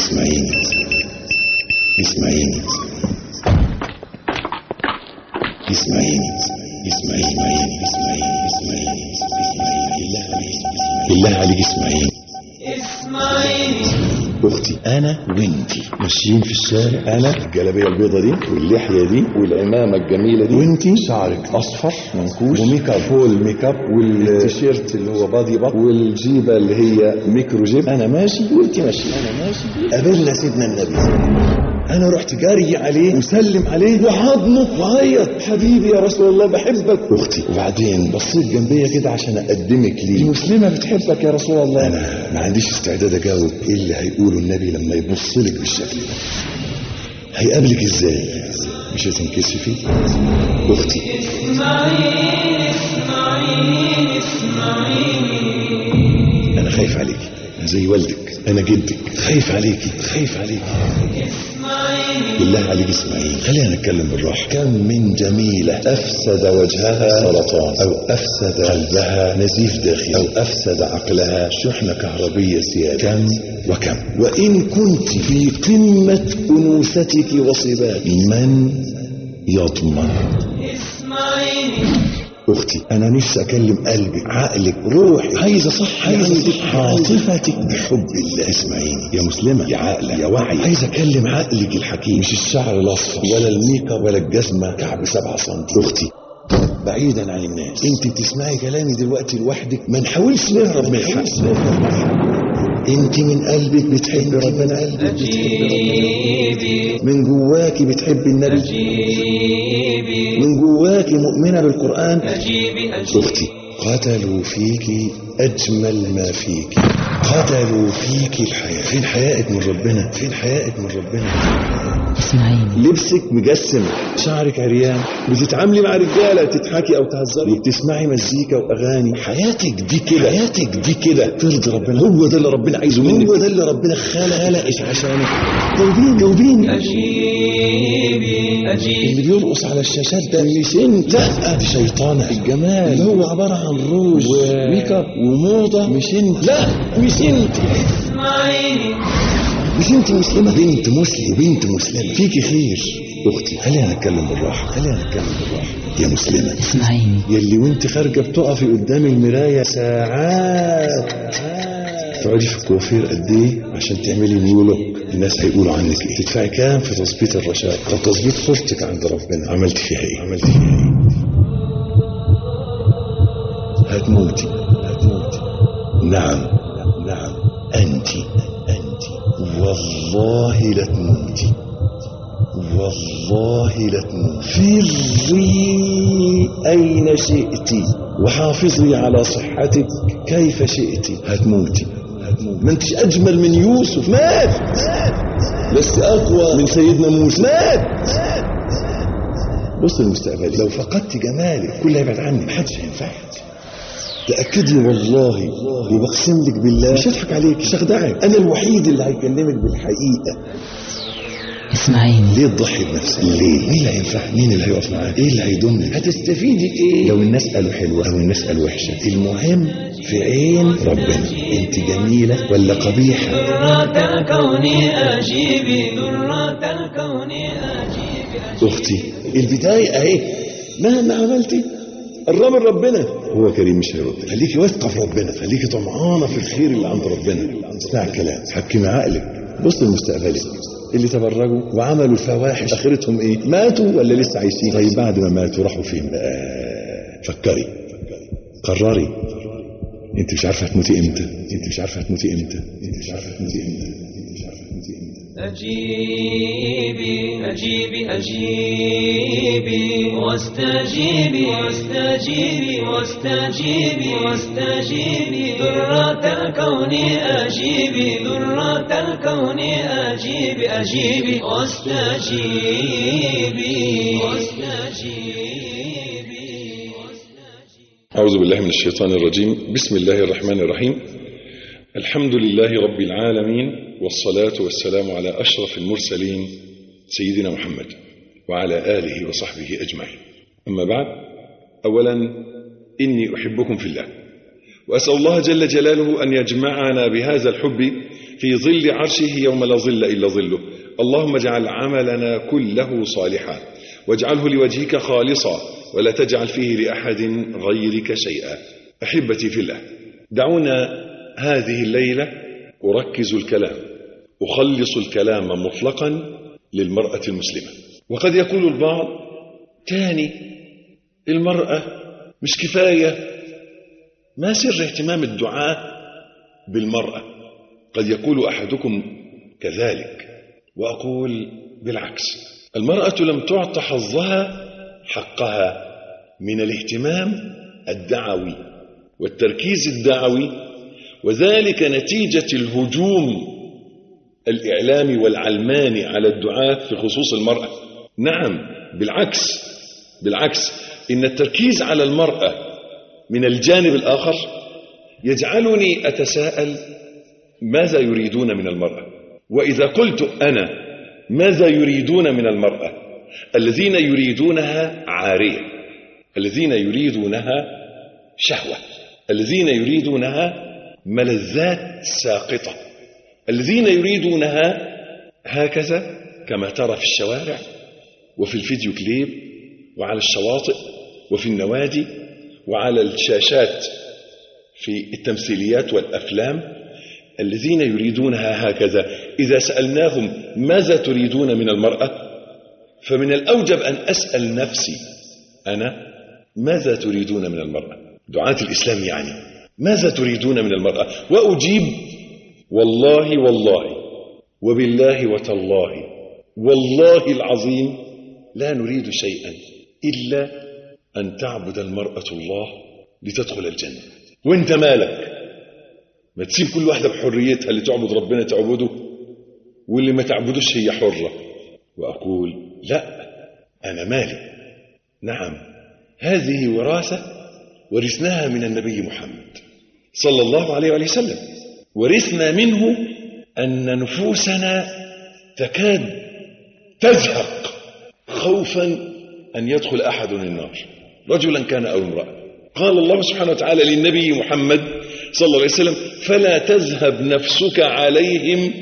اسمعيني اسمعيني اسمعيني اسمعيني اسمعيني اسمعيني اسمعيني بالله عليك اسمعيني اسمعيني اختي انا وانتي ماشيين في الشارع انا الجلابيه البيضه دي واللحيه دي والعمامه الجميله دي وانتي شعرك اصفر منكوش وميك اب فول ميك اب والتيشيرت اللي هو بادي بط والجيبه اللي هي ميكرو جيب انا ماشي وانتي ماشي انا ماشي قابلنا سيدنا النبي انا رحت جاري عليه وسلم عليه وحضنه وعيط حبيبي يا رسول الله بحبك اختي وبعدين بصيت جنبيا كده عشان اقدمك ليه دي مسلمه بتحبك يا رسول الله انا ما عنديش استعداد اجاوب ايه اللي هيقوله النبي لما يبص لك بالشكل ده هيقابلك ازاي مش هتنكسفي اختي اسمعيني اسمعيني اسمعيني انا خايف عليكي انا زي والدك انا جدك خايف عليكي خايف عليكي اسمعيني بالله عليك اسمعيني خلينا نتكلم بالراحه كم من جميله افسد وجهها سرطان او افسد قلبها نزيف داخلي او افسد عقلها شحنه كهربيه زياده كم وكم وان كنت في قمه انوثتك وصباتك من يضمن اسمعيني اختي انا نفسي اكلم قلبك عقلك روحك عايزه صح عايزه عاطفتك بحب الله اسمعيني يا مسلمه يا عاقله يا واعي عايز اكلم عقلك الحكيم مش الشعر الاصفر ولا الميك اب ولا الجزمه كعب سبعة سم اختي بعيدا عن الناس انت بتسمعي كلامي دلوقتي لوحدك ما نحاولش نهرب من الحق انت من قلبك بتحبي ربنا قلبك بتحبي ربنا أجيبي من جواكي بتحبي النبي أجيبي من جواكي مؤمنه بالقران أجيبي أجيبي أختي قتلوا فيك أجمل ما فيك قتلوا فيك الحياة فين حيائك من ربنا فين حيائك من ربنا اسمعيني لبسك مجسم شعرك عريان بتتعاملي مع رجالة تضحكي أو تهزري وبتسمعي مزيكا وأغاني حياتك دي كده حياتك دي كده ترضي ربنا هو ده اللي ربنا عايزه منك هو ده اللي ربنا خلقك عشانك جاوبيني جاوبيني أجيبي أجيبي اللي بيرقص على الشاشات ده مش انت لا دي شيطانة الجمال اللي هو عبارة عن روج وميك اب وموضة مش انت لا مش انت اسمعيني مش انت مسلمة بنت مسلم بنت مسلمة فيكي خير اختي خلينا نتكلم بالراحة خلينا نتكلم بالراحة يا مسلمة اسمعيني يلي وانت خارجة بتقفي قدام المراية ساعات تقعدي في الكوافير قد ايه عشان تعملي نيو لوك الناس هيقولوا عنك ايه تدفعي كام في تظبيط الرشاق طب تظبيط صورتك عند ربنا عملت فيها ايه عملت فيها ايه هتموتي هتموتي نعم نعم انت انت والله لتموتي والله لتموتي فري أين شئت وحافظي على صحتك كيف شئت هتموتي هتموتي ما انتش أجمل من يوسف مات لست أقوى من سيدنا موسى مات بص المستقبل لو فقدت جمالك كل هيبعد عنك محدش هينفعك تأكدي والله وبقسم لك بالله مش هضحك عليك مش هخدعك أنا الوحيد اللي هيكلمك بالحقيقة اسمعيني ليه تضحي بنفسك؟ ليه؟ مين اللي هينفعك؟ مين اللي هيقف معاك؟ ايه اللي هيضمك؟ هتستفيدي ايه؟ لو الناس قالوا حلوة او الناس قالوا وحشة، المهم في عين ربنا، انت جميلة ولا قبيحة؟ ذرات الكون أجيبي ذرات الكون أجيبي اختي البداية اهي مهما عملتي قربي لربنا هو كريم مش هيرد خليكي واثقة في ربنا خليكي طمعانة في الخير اللي عند ربنا اسمع الكلام حكمي عقلك بص لمستقبلك اللي تبرجوا وعملوا الفواحش اخرتهم ايه ماتوا ولا لسه عايشين طيب بعد ما ماتوا راحوا فين آه فكري قرري انت مش عارفه هتموتي امتى انت مش عارفه هتموتي امتى انت مش عارفه هتموتي امتى انت مش عارفه هتموتي امتى أجيبي أجيبي أجيبي واستجيبي واستجيبي واستجيبي واستجيبي ذرات الكون أجيبي ذرات الكون أجيبي أجيبي واستجيبي واستجيبي أعوذ بالله من الشيطان الرجيم بسم الله الرحمن الرحيم الحمد لله رب العالمين والصلاة والسلام على أشرف المرسلين سيدنا محمد وعلى آله وصحبه أجمعين أما بعد أولا إني أحبكم في الله وأسأل الله جل جلاله أن يجمعنا بهذا الحب في ظل عرشه يوم لا ظل إلا ظله اللهم اجعل عملنا كله صالحا واجعله لوجهك خالصا ولا تجعل فيه لأحد غيرك شيئا أحبتي في الله دعونا هذه الليلة أركز الكلام أخلص الكلام مطلقا للمرأة المسلمة وقد يقول البعض تاني المرأة مش كفاية ما سر اهتمام الدعاء بالمرأة قد يقول أحدكم كذلك وأقول بالعكس المرأة لم تعط حظها حقها من الاهتمام الدعوي والتركيز الدعوي وذلك نتيجة الهجوم الإعلامي والعلماني على الدعاة في خصوص المرأة نعم بالعكس بالعكس إن التركيز على المرأة من الجانب الآخر يجعلني أتساءل ماذا يريدون من المرأة وإذا قلت أنا ماذا يريدون من المرأة الذين يريدونها عارية الذين يريدونها شهوة الذين يريدونها ملذات ساقطة الذين يريدونها هكذا كما ترى في الشوارع وفي الفيديو كليب وعلى الشواطئ وفي النوادي وعلى الشاشات في التمثيليات والأفلام الذين يريدونها هكذا إذا سألناهم ماذا تريدون من المرأة فمن الأوجب أن أسأل نفسي أنا ماذا تريدون من المرأة دعاة الإسلام يعني ماذا تريدون من المرأة وأجيب والله والله وبالله وتالله والله العظيم لا نريد شيئا إلا أن تعبد المرأة الله لتدخل الجنة وانت مالك ما تسيب كل واحدة بحريتها اللي تعبد ربنا تعبده واللي ما تعبدوش هي حرة وأقول لا أنا مالي نعم هذه وراثة ورثناها من النبي محمد صلى الله عليه وآله وسلم ورثنا منه أن نفوسنا تكاد تزهق خوفا أن يدخل أحد النار رجلا كان أو امرأة قال الله سبحانه وتعالى للنبي محمد صلى الله عليه وسلم فلا تذهب نفسك عليهم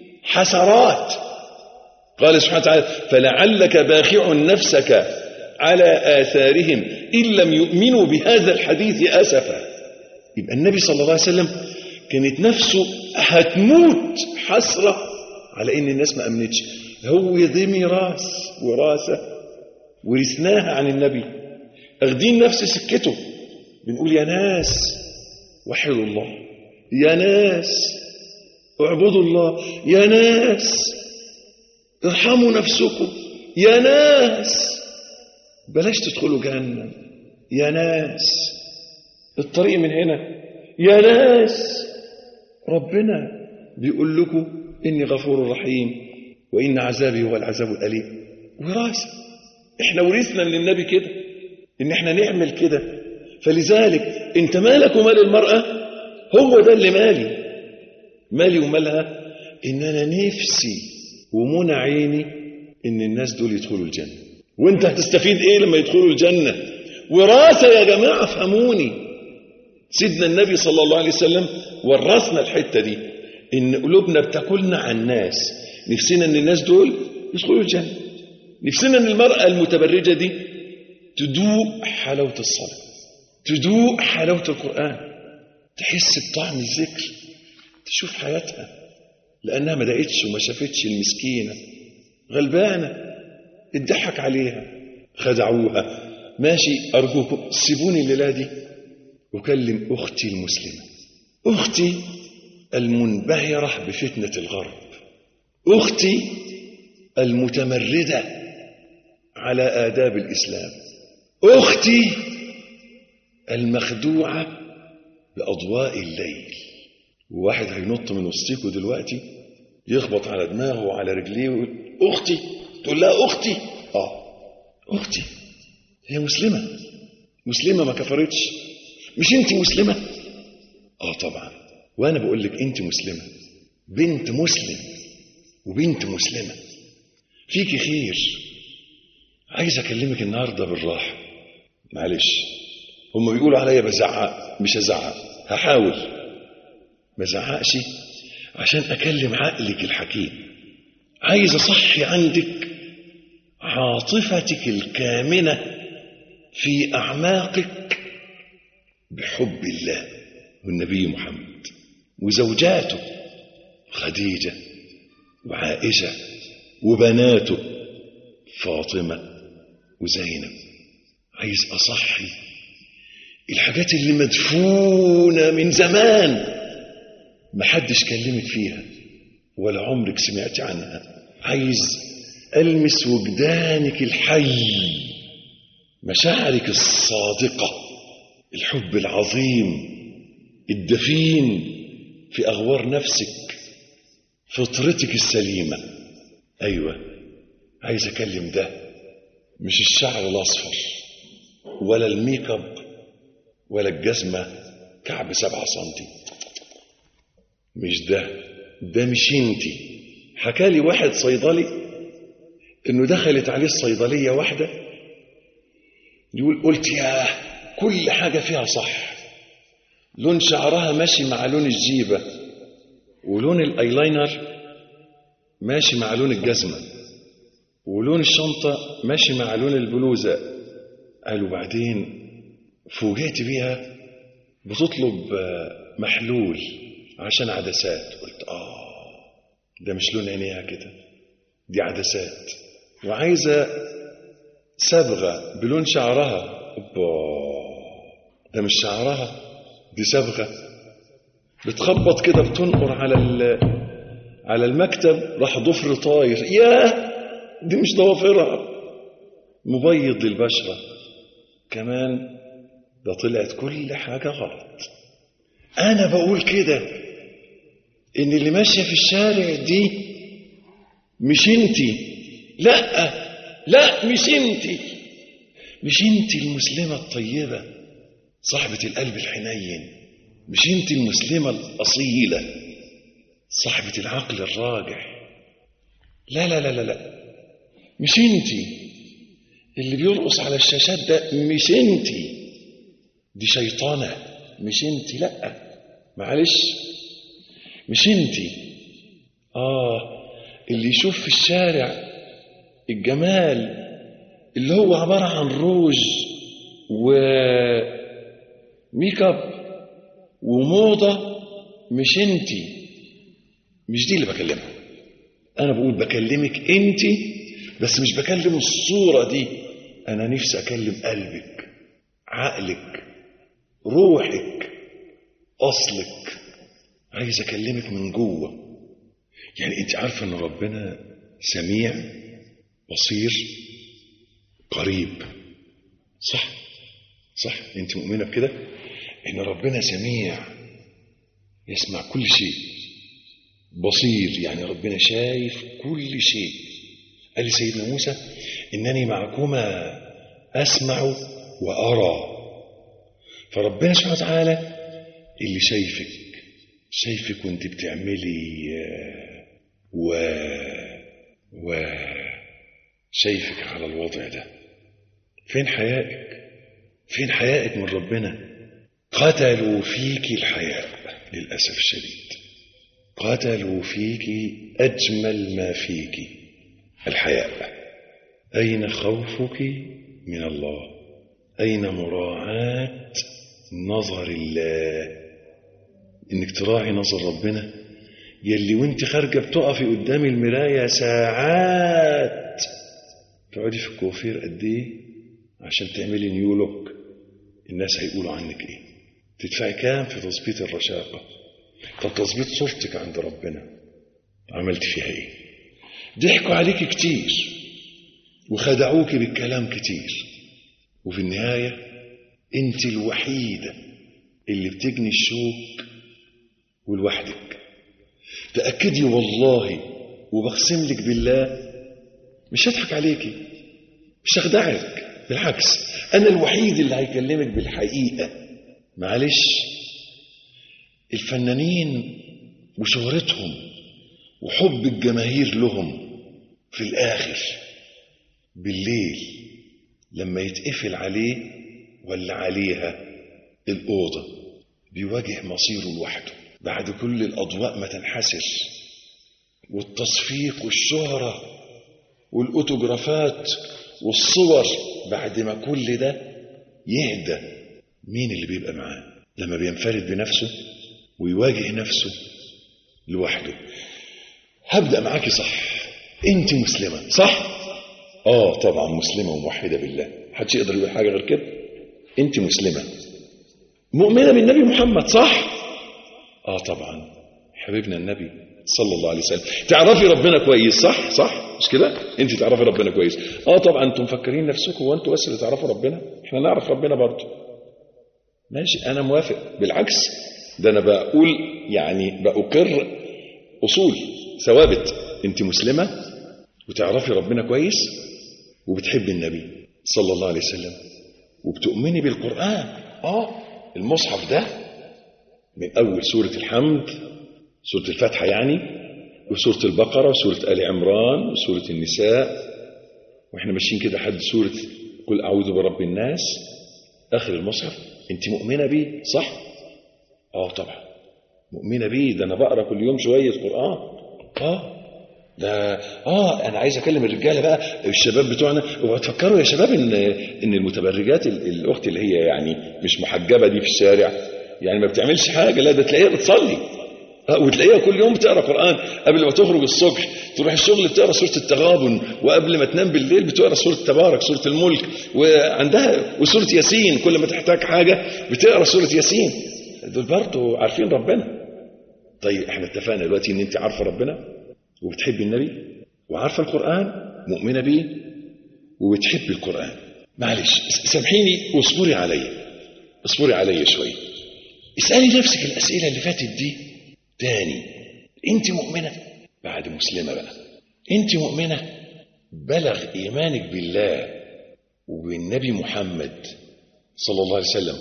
حسرات قال سبحانه وتعالى فلعلك باخع نفسك على آثارهم إن لم يؤمنوا بهذا الحديث أسفا يبقى النبي صلى الله عليه وسلم كانت نفسه هتموت حسرة على إن الناس ما أمنتش هو دي ميراث وراثة ورثناها عن النبي أخدين نفس سكته بنقول يا ناس وحدوا الله يا ناس اعبدوا الله يا ناس ارحموا نفسكم يا ناس بلاش تدخلوا جهنم يا ناس الطريق من هنا يا ناس ربنا بيقول لكم إني غفور رحيم وإن عذابي هو العذاب الأليم وراثة احنا ورثنا من النبي كده إن احنا نعمل كده فلذلك انت مالك ومال المرأة هو ده اللي مالي مالي ومالها إن أنا نفسي ومنى عيني إن الناس دول يدخلوا الجنة وانت هتستفيد ايه لما يدخلوا الجنة وراثة يا جماعة فهموني سيدنا النبي صلى الله عليه وسلم ورثنا الحتة دي ان قلوبنا بتاكلنا عن الناس نفسنا ان الناس دول يدخلوا الجنة نفسنا ان المرأة المتبرجة دي تدوق حلاوة الصلاة تدوق حلاوة القرآن تحس بطعم الذكر تشوف حياتها لأنها ما دقتش وما شافتش المسكينة غلبانة اتضحك عليها خدعوها ماشي أرجوكم سيبوني الليلة دي أكلم أختي المسلمة أختي المنبهرة بفتنة الغرب أختي المتمردة على آداب الإسلام أختي المخدوعة بأضواء الليل وواحد هينط من وسطيكوا دلوقتي يخبط على دماغه وعلى رجليه ويقول أختي تقول لها أختي آه أختي هي مسلمة مسلمة ما كفرتش مش أنت مسلمة آه طبعا وأنا بقول لك أنت مسلمة بنت مسلم وبنت مسلمة فيكي خير عايز أكلمك النهاردة بالراحة معلش هم بيقولوا عليا بزعق مش هزعق هحاول ما زعقش عشان أكلم عقلك الحكيم عايز أصحي عندك عاطفتك الكامنة في أعماقك بحب الله والنبي محمد وزوجاته خديجة وعائشة وبناته فاطمة وزينب عايز أصحي الحاجات اللي مدفونة من زمان محدش كلمك فيها ولا عمرك سمعت عنها عايز ألمس وجدانك الحي مشاعرك الصادقة الحب العظيم الدفين في أغوار نفسك فطرتك السليمة أيوة عايز أكلم ده مش الشعر الأصفر ولا الميك اب ولا الجزمة كعب سبعة سنتي مش ده ده مش انتي حكالي واحد صيدلي انه دخلت عليه الصيدلية واحدة يقول قلت يا كل حاجة فيها صح لون شعرها ماشي مع لون الجيبة ولون الايلاينر ماشي مع لون الجزمة ولون الشنطة ماشي مع لون البلوزة قالوا بعدين فوجئت بيها بتطلب آه، محلول عشان عدسات قلت اه ده مش لون عينيها كده دي عدسات وعايزة صبغة بلون شعرها اوبا ده مش شعرها دي صبغة بتخبط كده بتنقر على ال- على المكتب راح ضفر طاير ياه دي مش ضوافرها مبيض للبشرة كمان ده طلعت كل حاجة غلط أنا بقول كده إن اللي ماشية في الشارع دي مش انتي لا لا مش انتي مش انتي المسلمة الطيبة صاحبة القلب الحنين مش انتي المسلمة الأصيلة صاحبة العقل الراجح لا لا لا لا لا مش انتي اللي بيرقص على الشاشات ده مش انتي دي شيطانة مش انتي لا معلش مش انتي اه اللي يشوف في الشارع الجمال اللي هو عبارة عن روج وميك اب وموضة مش انتي مش دي اللي بكلمها انا بقول بكلمك انتي بس مش بكلم الصورة دي انا نفسي اكلم قلبك عقلك روحك اصلك عايز اكلمك من جوه يعني انت عارفه ان ربنا سميع بصير قريب صح صح انت مؤمنه بكده ان ربنا سميع يسمع كل شيء بصير يعني ربنا شايف كل شيء قال لسيدنا موسى انني معكما اسمع وارى فربنا سبحانه وتعالى اللي شايفك شايفك وانت بتعملي آه، و و شايفك على الوضع ده فين حيائك فين حيائك من ربنا قتلوا فيك الحياء للأسف الشديد قتلوا فيك أجمل ما فيك الحياء أين خوفك من الله أين مراعاة نظر الله إنك تراعي نظر ربنا يلي وانت خارجة بتقفي قدام المراية ساعات تقعدي في الكوافير قد ايه عشان تعملي نيو لوك الناس هيقولوا عنك ايه تدفعي كام في تظبيط الرشاقة طب تظبيط صورتك عند ربنا عملت فيها ايه ضحكوا عليك كتير وخدعوك بالكلام كتير وفي النهاية انت الوحيدة اللي بتجني الشوك ولوحدك تأكدي والله وبقسم لك بالله مش هضحك عليكي مش هخدعك بالعكس انا الوحيد اللي هيكلمك بالحقيقة معلش الفنانين وشهرتهم وحب الجماهير لهم في الآخر بالليل لما يتقفل عليه ولا عليها الأوضة بيواجه مصيره لوحده بعد كل الأضواء ما تنحسر والتصفيق والشهرة والأوتوغرافات والصور بعد ما كل ده يهدى مين اللي بيبقى معاه لما بينفرد بنفسه ويواجه نفسه لوحده هبدأ معاكي صح انت مسلمة صح اه طبعا مسلمة وموحدة بالله محدش يقدر يقول حاجة غير كده انت مسلمة مؤمنة بالنبي محمد صح اه طبعا حبيبنا النبي صلى الله عليه وسلم تعرفي ربنا كويس صح صح مش كده انت تعرفي ربنا كويس اه طبعا انتم مفكرين نفسكم وانتوا بس اللي تعرفوا ربنا احنا نعرف ربنا برضه ماشي انا موافق بالعكس ده انا بقول يعني بأقر اصول ثوابت انت مسلمة وتعرفي ربنا كويس وبتحبي النبي صلى الله عليه وسلم وبتؤمني بالقرآن اه المصحف ده من أول سورة الحمد سورة الفاتحة يعني وسورة البقرة وسورة آل عمران وسورة النساء واحنا ماشيين كده حد سورة قل أعوذ برب الناس آخر المصحف انت مؤمنة بيه صح؟ اه طبعا مؤمنة بيه ده أنا بقرأ كل يوم شوية قرآن اه ده اه انا عايز اكلم الرجاله بقى الشباب بتوعنا وتفكروا يا شباب ان ان المتبرجات ال- الاخت اللي هي يعني مش محجبه دي في الشارع يعني ما بتعملش حاجه لا ده تلاقيها بتصلي آه، وتلاقيها كل يوم بتقرا قران قبل ما تخرج الصبح تروح الشغل بتقرا سوره التغابن وقبل ما تنام بالليل بتقرا سوره تبارك سوره الملك وعندها وسوره ياسين كل ما تحتاج حاجه بتقرا سوره ياسين دول برضه عارفين ربنا طيب احنا اتفقنا دلوقتي ان انت عارفه ربنا وبتحبي النبي وعارفه القران مؤمنه بيه وبتحبي القران معلش سامحيني واصبري عليا اصبري عليا شويه اسالي نفسك الاسئله اللي فاتت دي تاني انت مؤمنه بعد مسلمه بقى انت مؤمنه بلغ ايمانك بالله وبالنبي محمد صلى الله عليه وسلم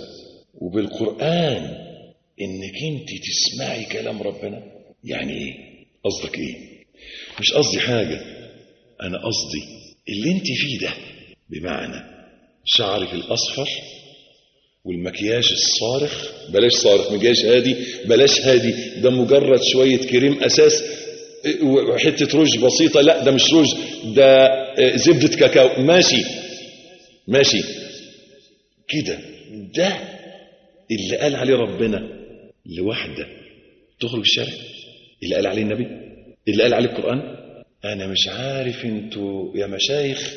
وبالقران انك انت تسمعي كلام ربنا يعني ايه قصدك ايه مش قصدي حاجه انا قصدي اللي انت فيه ده بمعنى شعرك الاصفر والمكياج الصارخ بلاش صارخ مكياج هادي بلاش هادي ده مجرد شويه كريم اساس وحته روج بسيطه لا ده مش روج ده زبده كاكاو ماشي ماشي كده ده اللي قال عليه ربنا لوحده تخرج الشارع اللي قال عليه النبي اللي قال عليه القرآن أنا مش عارف انتوا يا مشايخ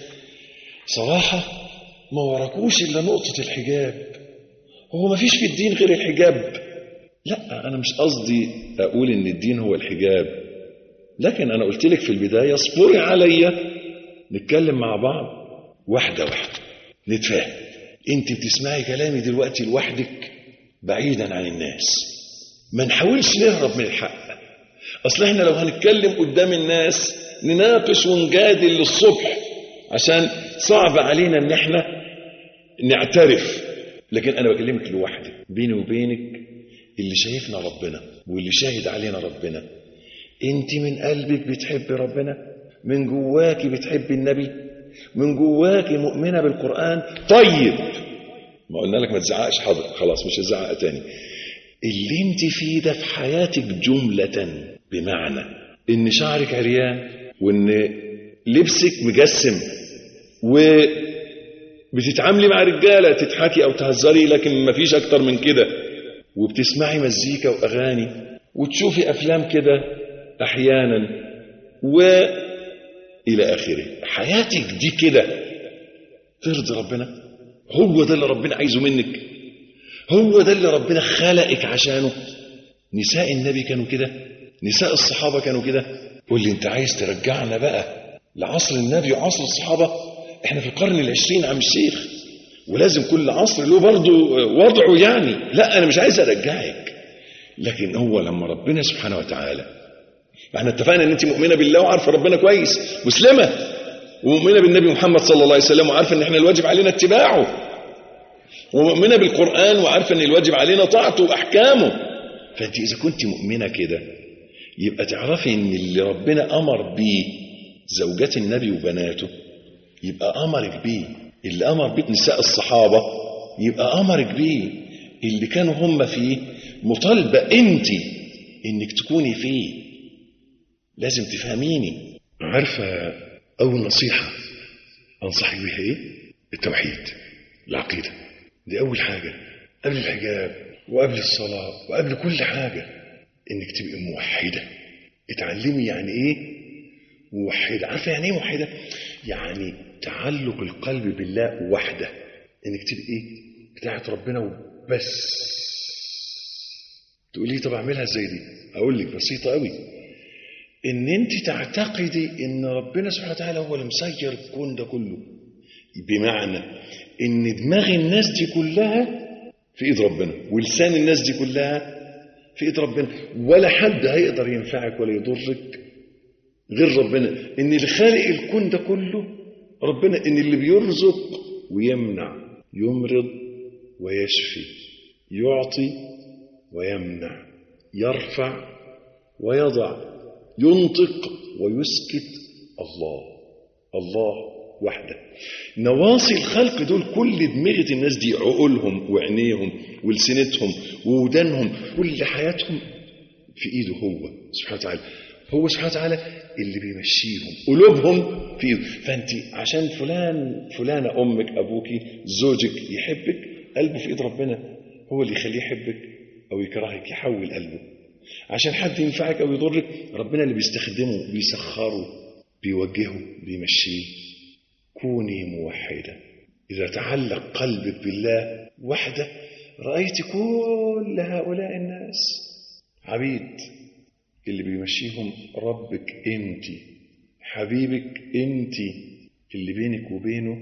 صراحة ما وراكوش إلا نقطة الحجاب هو ما فيش في الدين غير الحجاب لا أنا مش قصدي أقول إن الدين هو الحجاب لكن أنا قلت لك في البداية اصبري عليا نتكلم مع بعض واحدة واحدة نتفاهم انت بتسمعي كلامي دلوقتي لوحدك بعيدا عن الناس ما نحاولش نهرب من الحق اصل احنا لو هنتكلم قدام الناس نناقش ونجادل للصبح عشان صعب علينا ان احنا نعترف لكن انا بكلمك لوحدك بيني وبينك اللي شايفنا ربنا واللي شاهد علينا ربنا انت من قلبك بتحب ربنا من جواكي بتحب النبي من جواكي مؤمنة بالقرآن طيب ما قلنا لك ما تزعقش حاضر خلاص مش هزعق تاني اللي انت فيه ده في حياتك جملة بمعنى ان شعرك عريان وان لبسك مجسم وبتتعاملي مع رجالة تضحكي او تهزري لكن ما فيش اكتر من كده وبتسمعي مزيكا واغاني وتشوفي افلام كده احيانا و الى اخره حياتك دي كده ترضي ربنا هو ده اللي ربنا عايزه منك هو ده اللي ربنا خلقك عشانه نساء النبي كانوا كده نساء الصحابة كانوا كده قول لي انت عايز ترجعنا بقى لعصر النبي وعصر الصحابة احنا في القرن العشرين عم الشيخ ولازم كل عصر له برضه وضعه يعني لا انا مش عايز ارجعك لكن هو لما ربنا سبحانه وتعالى احنا اتفقنا ان انت مؤمنه بالله وعارفه ربنا كويس مسلمه ومؤمنه بالنبي محمد صلى الله عليه وسلم وعارفه ان احنا الواجب علينا اتباعه ومؤمنه بالقران وعارفه ان الواجب علينا طاعته واحكامه فانت اذا كنت مؤمنه كده يبقى تعرفي ان اللي ربنا امر بيه زوجات النبي وبناته يبقى امرك بيه اللي امر بيه نساء الصحابه يبقى امرك بيه اللي كانوا هم فيه مطالبه انت انك تكوني فيه لازم تفهميني عارفة أول نصيحة أنصحك بها إيه؟ التوحيد العقيدة دي أول حاجة قبل الحجاب وقبل الصلاة وقبل كل حاجة إنك تبقي موحدة اتعلمي يعني إيه موحدة عارفة يعني إيه موحدة؟ يعني تعلق القلب بالله وحده إنك تبقي إيه؟ بتاعت ربنا وبس تقولي لي طب أعملها إزاي دي؟ أقول لك بسيطة قوي ان انت تعتقدي ان ربنا سبحانه وتعالى هو اللي مسير الكون ده كله بمعنى ان دماغ الناس دي كلها في ايد ربنا ولسان الناس دي كلها في ايد ربنا ولا حد هيقدر ينفعك ولا يضرك غير ربنا ان اللي خالق الكون ده كله ربنا ان اللي بيرزق ويمنع يمرض ويشفي يعطي ويمنع يرفع ويضع ينطق ويسكت الله الله وحده نواصي الخلق دول كل دماغة الناس دي عقولهم وعينيهم ولسنتهم وودانهم كل حياتهم في ايده هو سبحانه وتعالى هو سبحانه وتعالى اللي بيمشيهم قلوبهم في ايده فانت عشان فلان فلانة امك ابوك زوجك يحبك قلبه في ايد ربنا هو اللي يخليه يحبك او يكرهك يحول قلبه عشان حد ينفعك او يضرك ربنا اللي بيستخدمه بيسخره بيوجهه بيمشيه كوني موحده اذا تعلق قلبك بالله وحده رايت كل هؤلاء الناس عبيد اللي بيمشيهم ربك انت حبيبك انت اللي بينك وبينه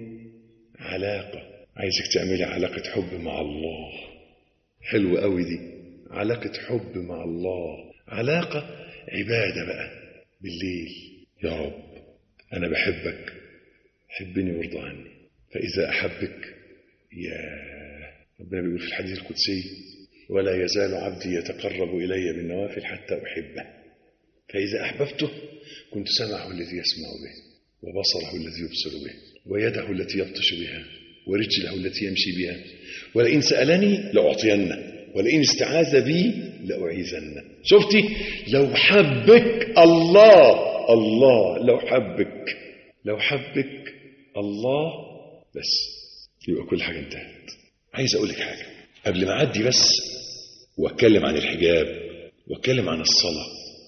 علاقه عايزك تعملي علاقه حب مع الله حلوه قوي دي علاقة حب مع الله علاقة عبادة بقى بالليل يا رب أنا بحبك حبني وارضى عني فإذا أحبك يا ربنا بيقول في الحديث القدسي ولا يزال عبدي يتقرب إلي بالنوافل حتى أحبه فإذا أحببته كنت سمعه الذي يسمع به وبصره الذي يبصر به ويده التي يبطش بها ورجله التي يمشي بها ولئن سألني لأعطينه ولئن استعاذ بي لأعيذنه شفتي لو حبك الله الله لو حبك لو حبك الله بس يبقى كل حاجة انتهت عايز أقول لك حاجة قبل ما أعدي بس وأتكلم عن الحجاب وأتكلم عن الصلاة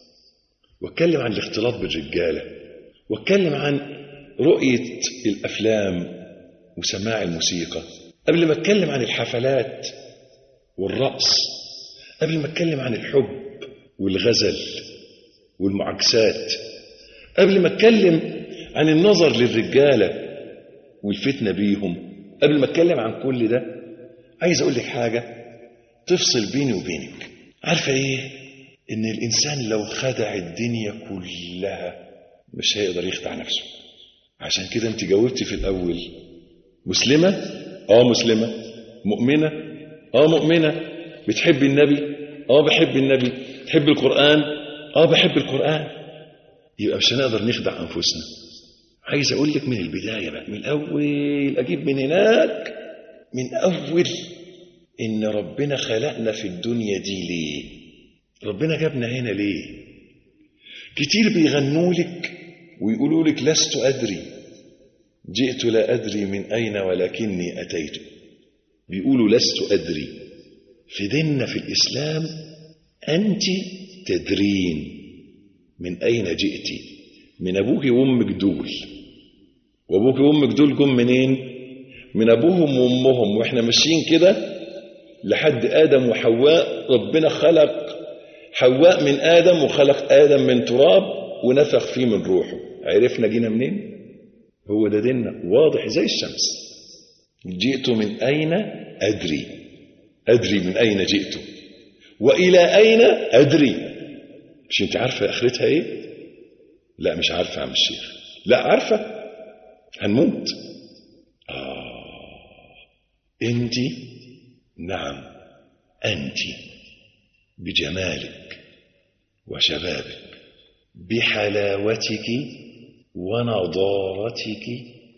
وأتكلم عن الاختلاط بالرجالة وأتكلم عن رؤية الأفلام وسماع الموسيقى قبل ما أتكلم عن الحفلات والرقص قبل ما اتكلم عن الحب والغزل والمعاكسات قبل ما اتكلم عن النظر للرجالة والفتنة بيهم قبل ما اتكلم عن كل ده عايز اقول لك حاجة تفصل بيني وبينك عارفة ايه ان الانسان لو خدع الدنيا كلها مش هيقدر يخدع نفسه عشان كده انت جاوبتي في الاول مسلمة اه مسلمة مؤمنة اه مؤمنة بتحب النبي اه بحب النبي تحب القرآن اه بحب القرآن يبقى مش هنقدر نخدع أنفسنا عايز أقول لك من البداية بقى من الأول أجيب من هناك من أول إن ربنا خلقنا في الدنيا دي ليه ربنا جابنا هنا ليه كتير بيغنوا لك ويقولوا لك لست أدري جئت لا أدري من أين ولكني أتيت بيقولوا لست أدري في ديننا في الإسلام أنت تدرين من أين جئت من أبوك وأمك دول وأبوك وأمك دول جم منين من أبوهم وأمهم وإحنا ماشيين كده لحد آدم وحواء ربنا خلق حواء من آدم وخلق آدم من تراب ونفخ فيه من روحه عرفنا جينا منين هو ده ديننا واضح زي الشمس جئت من أين أدري أدري من أين جئت وإلى أين أدري مش أنت عارفة آخرتها إيه لا مش عارفة عم الشيخ لا عارفة هنموت آه أنت نعم أنت بجمالك وشبابك بحلاوتك ونضارتك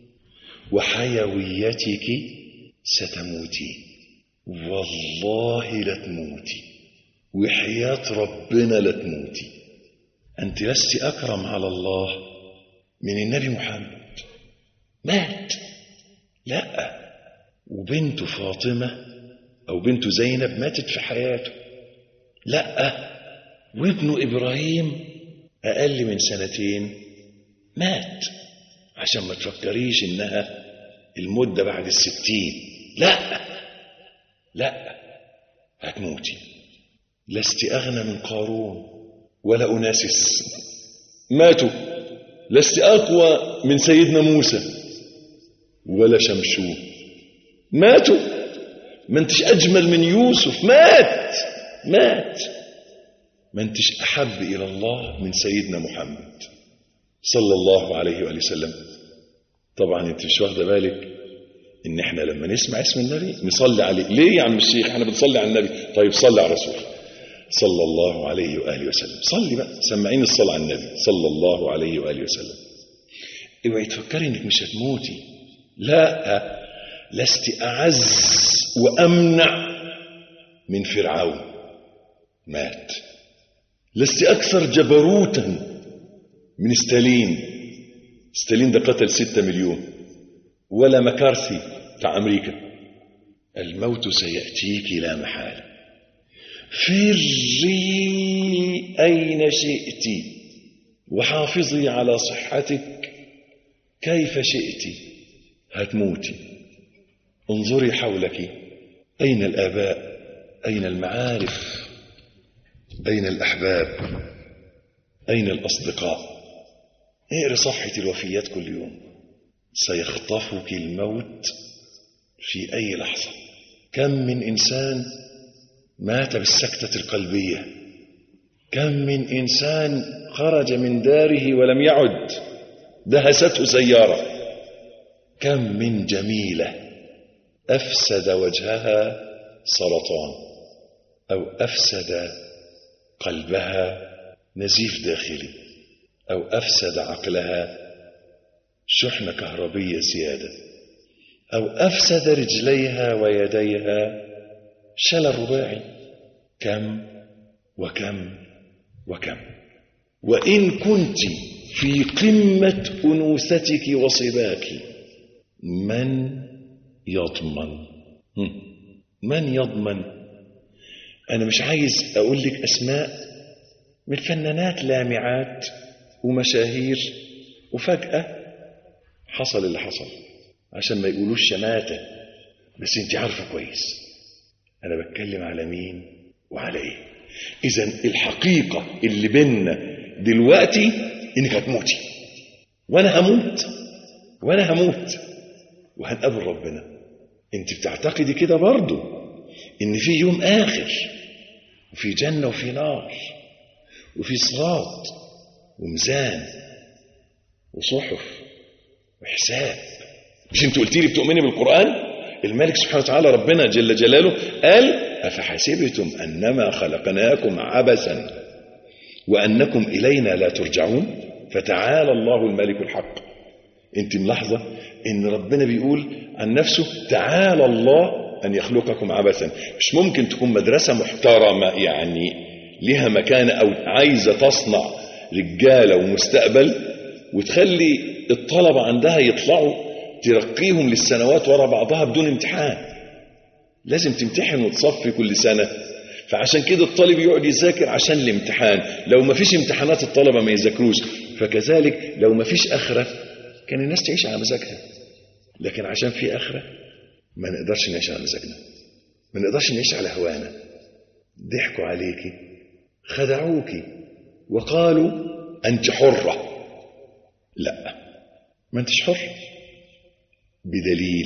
وحيويتك ستموتي والله لتموتي وحياة ربنا لا تموتي أنت لست أكرم على الله من النبي محمد مات لا وبنته فاطمة أو بنته زينب ماتت في حياته لا وابنه إبراهيم أقل من سنتين مات عشان ما تفكريش إنها المدة بعد الستين لا لا هتموتي لست أغنى من قارون ولا أناسس ماتوا لست أقوى من سيدنا موسى ولا شمشون ماتوا ما انتش أجمل من يوسف مات مات ما انتش أحب إلى الله من سيدنا محمد صلى الله عليه وآله وسلم طبعا انت مش واخده بالك ان احنا لما نسمع اسم النبي نصلي عليه ليه يا عم الشيخ احنا بنصلي على النبي طيب صلي على الرسول صلى الله عليه واله وسلم صلي بقى سمعيني الصلاه على النبي صلى الله عليه واله وسلم اوعي تفكري انك مش هتموتي لا لست اعز وامنع من فرعون مات لست اكثر جبروتا من ستالين ستالين ده قتل ستة مليون ولا مكارثي بتاع أمريكا الموت سيأتيك لا محالة فري أين شئت وحافظي على صحتك كيف شئت هتموتي انظري حولك أين الآباء أين المعارف أين الأحباب أين الأصدقاء اقري صفحة الوفيات كل يوم سيخطفك الموت في أي لحظة كم من إنسان مات بالسكتة القلبية كم من إنسان خرج من داره ولم يعد دهسته سيارة كم من جميلة أفسد وجهها سرطان أو أفسد قلبها نزيف داخلي أو أفسد عقلها شحنة كهربية زيادة أو أفسد رجليها ويديها شلل رباعي كم وكم وكم وإن كنت في قمة أنوثتك وصباك من يضمن هم. من يضمن أنا مش عايز أقول لك أسماء من فنانات لامعات ومشاهير وفجأة حصل اللي حصل عشان ما يقولوش شماتة بس انت عارفة كويس انا بتكلم على مين وعلى ايه اذا الحقيقة اللي بيننا دلوقتي انك هتموتي وانا هموت وانا هموت وهنقابل ربنا انت بتعتقدي كده برضو ان في يوم اخر وفي جنة وفي نار وفي صراط وميزان وصحف وحساب مش انت قلت لي بتؤمني بالقرآن الملك سبحانه وتعالى ربنا جل جلاله قال أفحسبتم أنما خلقناكم عبثا وأنكم إلينا لا ترجعون فتعالى الله الملك الحق انت ملاحظة ان ربنا بيقول عن نفسه تعالى الله أن يخلقكم عبثا مش ممكن تكون مدرسة محترمة يعني لها مكانة أو عايزة تصنع رجالة ومستقبل وتخلي الطلبة عندها يطلعوا ترقيهم للسنوات ورا بعضها بدون امتحان لازم تمتحن وتصفي كل سنة فعشان كده الطالب يقعد يذاكر عشان الامتحان لو ما فيش امتحانات الطلبة ما يذاكروش فكذلك لو ما فيش آخرة كان الناس تعيش على مزاجها لكن عشان في آخرة ما نقدرش نعيش على مزاجنا ما نقدرش نعيش على هوانا ضحكوا عليكي خدعوكي وقالوا أنت حرة لا ما أنتش حرة بدليل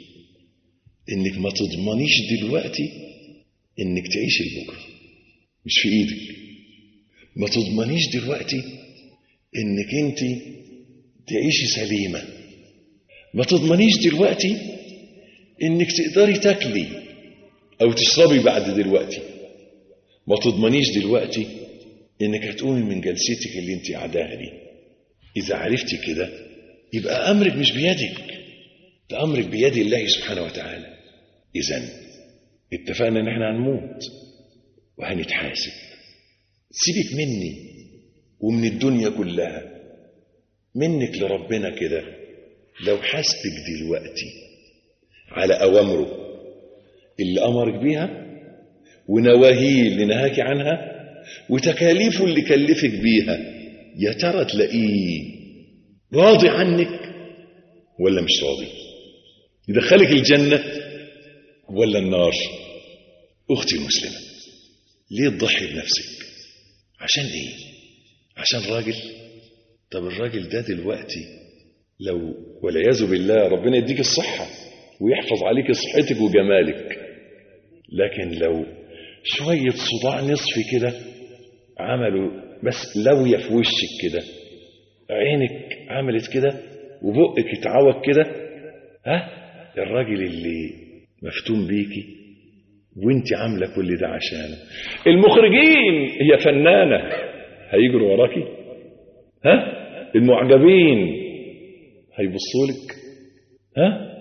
انك ما تضمنيش دلوقتي انك تعيش لبكره مش في ايدك ما تضمنيش دلوقتي انك انت تعيشي سليمه ما تضمنيش دلوقتي انك تقدري تاكلي او تشربي بعد دلوقتي ما تضمنيش دلوقتي انك هتقومي من جلستك اللي انت قاعداها دي اذا عرفتي كده يبقى امرك مش بيدك ده امرك بيد الله سبحانه وتعالى اذا اتفقنا ان احنا هنموت وهنتحاسب سيبك مني ومن الدنيا كلها منك لربنا كده لو حاسبك دلوقتي على أوامره اللي أمرك بيها ونواهيه اللي نهاك عنها وتكاليفه اللي كلفك بيها يا ترى تلاقيه راضي عنك ولا مش راضي يدخلك الجنة ولا النار أختي المسلمة ليه تضحي بنفسك عشان ايه عشان راجل طب الراجل ده دلوقتي لو والعياذ بالله ربنا يديك الصحة ويحفظ عليك صحتك وجمالك لكن لو شوية صداع نصفي كده عملوا بس لوية في وشك كده عينك عملت كده وبقك اتعوج كده ها الراجل اللي مفتون بيكي وانت عامله كل ده عشانه المخرجين هي فنانه هيجروا وراكي ها المعجبين هيبصوا لك ها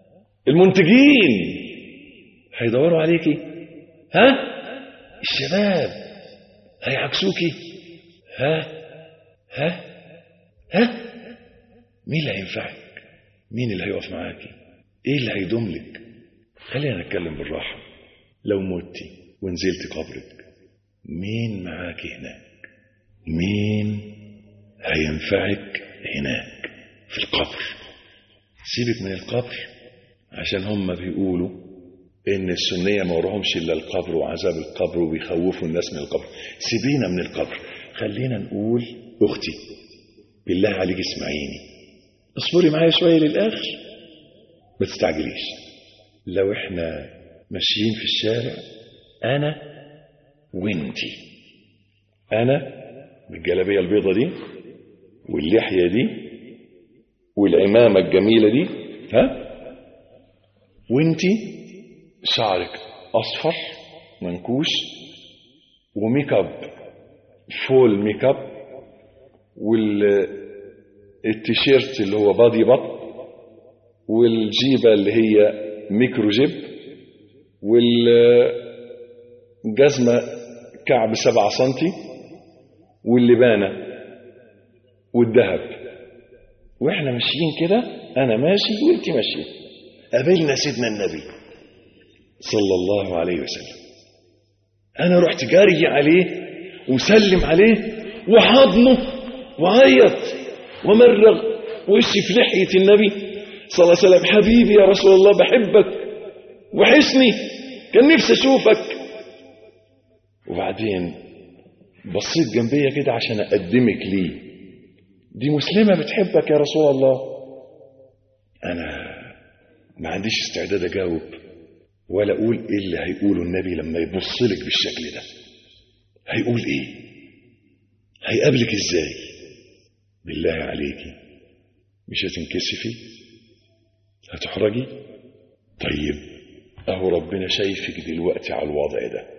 المنتجين هيدوروا عليكي ها الشباب هيعكسوكي ها ها ها مين اللي هينفعك مين اللي هيقف معاكي ايه اللي هيدوم لك خلينا نتكلم بالراحه لو متي ونزلت قبرك مين معاكي هناك مين هينفعك هناك في القبر سيبك من القبر عشان هم بيقولوا ان السنيه ما وراهمش الا القبر وعذاب القبر وبيخوفوا الناس من القبر سيبينا من القبر خلينا نقول اختي بالله عليك اسمعيني اصبري معايا شويه للاخر ما تستعجليش لو احنا ماشيين في الشارع انا وانتي انا بالجلابيه البيضه دي واللحيه دي والعمامه الجميله دي ها وانتي شعرك اصفر منكوش وميك اب فول ميك اب والتيشيرت اللي هو بادي بط والجيبه اللي هي ميكرو جيب والجزمه كعب سبعة سنتي واللبانه والذهب واحنا ماشيين كده انا ماشي وانت ماشيه قابلنا سيدنا النبي صلى الله عليه وسلم انا رحت جاري عليه وسلم عليه وحضنه وعيط ومرغ وشي في لحيه النبي صلى الله عليه وسلم حبيبي يا رسول الله بحبك وحشني كان نفسي اشوفك وبعدين بصيت جنبيا كده عشان اقدمك ليه دي مسلمه بتحبك يا رسول الله انا ما عنديش استعداد اجاوب ولا اقول ايه اللي هيقوله النبي لما يبص لك بالشكل ده هيقول ايه هيقابلك ازاي بالله عليكي مش هتنكسفي هتحرجي طيب اهو ربنا شايفك دلوقتي على الوضع ده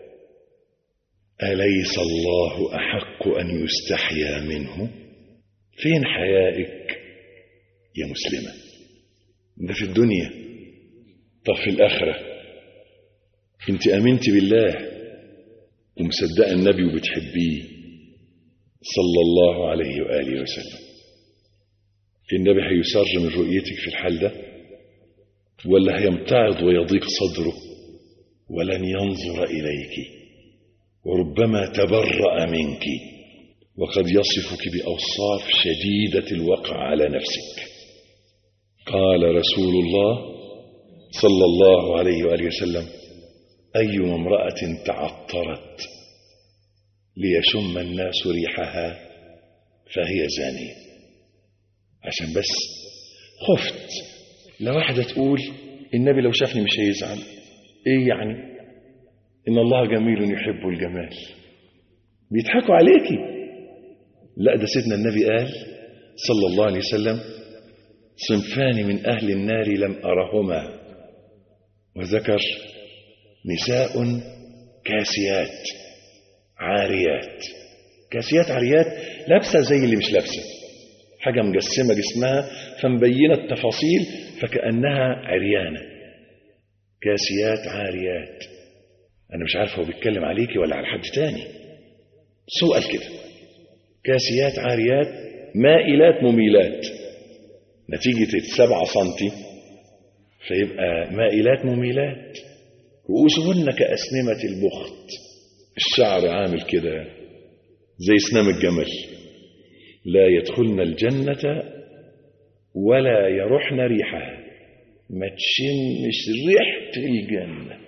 اليس الله احق ان يستحيا منه فين حيائك يا مسلمه ده في الدنيا طب في الآخرة انت امنت بالله ومصدقه النبي وبتحبيه صلى الله عليه وآله وسلم النبي هيسر من رؤيتك في الحال ده ولا هيمتعض ويضيق صدره ولن ينظر إليك وربما تبرأ منك وقد يصفك بأوصاف شديدة الوقع على نفسك قال رسول الله صلى الله عليه وآله وسلم أي امرأة تعطرت ليشم الناس ريحها فهي زانية عشان بس خفت لو واحدة تقول النبي لو شافني مش هيزعل ايه يعني ان الله جميل يحب الجمال بيضحكوا عليكي لا ده سيدنا النبي قال صلى الله عليه وسلم صنفان من أهل النار لم أرهما وذكر نساء كاسيات عاريات كاسيات عاريات لابسة زي اللي مش لابسة حاجة مجسمة جسمها فمبينة التفاصيل فكأنها عريانة كاسيات عاريات انا مش عارف هو بيتكلم عليكي ولا على حد تاني سؤال كده كاسيات عاريات مائلات مميلات نتيجة السبعة سنتي فيبقى مائلات مميلات رؤوسهن كأسنمة البخت الشعر عامل كده زي سنام الجمل لا يدخلن الجنة ولا يرحن ريحها ما تشمش ريحة الجنة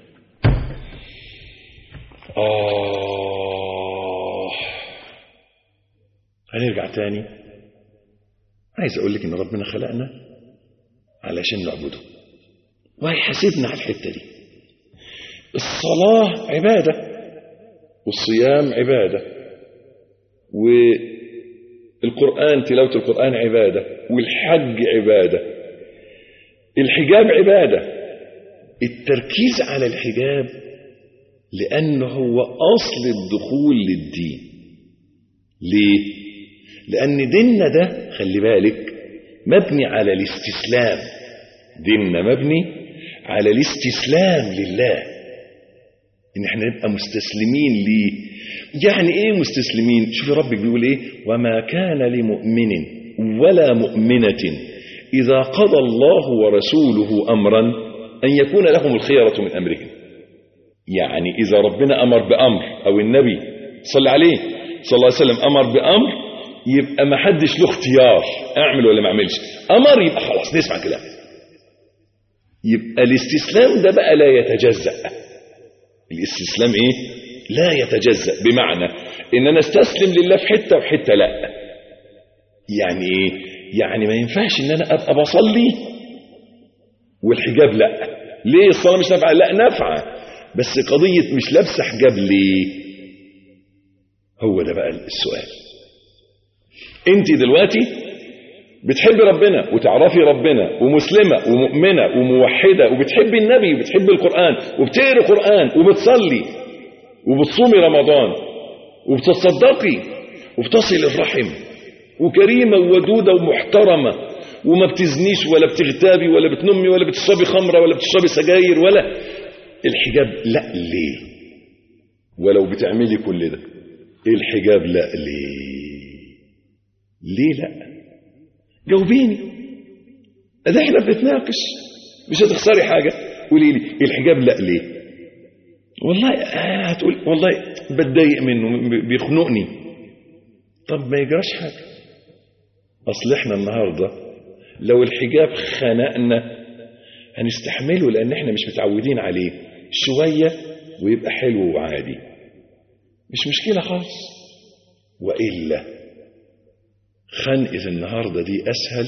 آه هنرجع تاني عايز أقول لك إن ربنا خلقنا علشان نعبده وهيحاسبنا على الحتة دي الصلاة عبادة والصيام عبادة والقرآن تلاوة القرآن عبادة والحج عبادة الحجاب عبادة التركيز على الحجاب لأنه هو أصل الدخول للدين ليه؟ لأن ديننا ده خلي بالك مبني على الاستسلام ديننا مبني على الاستسلام لله ان احنا نبقى مستسلمين ليه يعني ايه مستسلمين شوف ربك بيقول ايه وما كان لمؤمن ولا مؤمنة إذا قضى الله ورسوله أمرا أن يكون لهم الخيرة من أمرهم يعني إذا ربنا أمر بأمر أو النبي صلى عليه صلى الله عليه وسلم أمر بأمر يبقى ما حدش له اختيار أعمل ولا ما أعملش أمر يبقى خلاص نسمع كلام يبقى الاستسلام ده بقى لا يتجزأ الاستسلام ايه لا يتجزأ بمعنى ان انا استسلم لله في حتة وفي حتة لا يعني ايه يعني ما ينفعش ان انا ابقى بصلي والحجاب لا ليه الصلاة مش نافعة لا نافعة بس قضية مش لابسة حجاب ليه هو ده بقى السؤال انت دلوقتي بتحبي ربنا وتعرفي ربنا ومسلمة ومؤمنة وموحدة وبتحبي النبي وبتحبي القرآن وبتقري قرآن وبتصلي وبتصومي رمضان وبتصدقي وبتصل الرحم وكريمة وودودة ومحترمة وما بتزنيش ولا بتغتابي ولا بتنمي ولا بتشربي خمرة ولا بتشربي سجاير ولا الحجاب لا ليه ولو بتعملي كل ده الحجاب لا ليه ليه لا جاوبيني ده احنا بنتناقش مش هتخسري حاجة قولي لي الحجاب لا ليه والله آه هتقول والله بتضايق منه بيخنقني طب ما يجراش حاجة اصل احنا النهاردة لو الحجاب خنقنا هنستحمله لان احنا مش متعودين عليه شوية ويبقى حلو وعادي مش مشكلة خالص وإلا خنقة النهاردة دي أسهل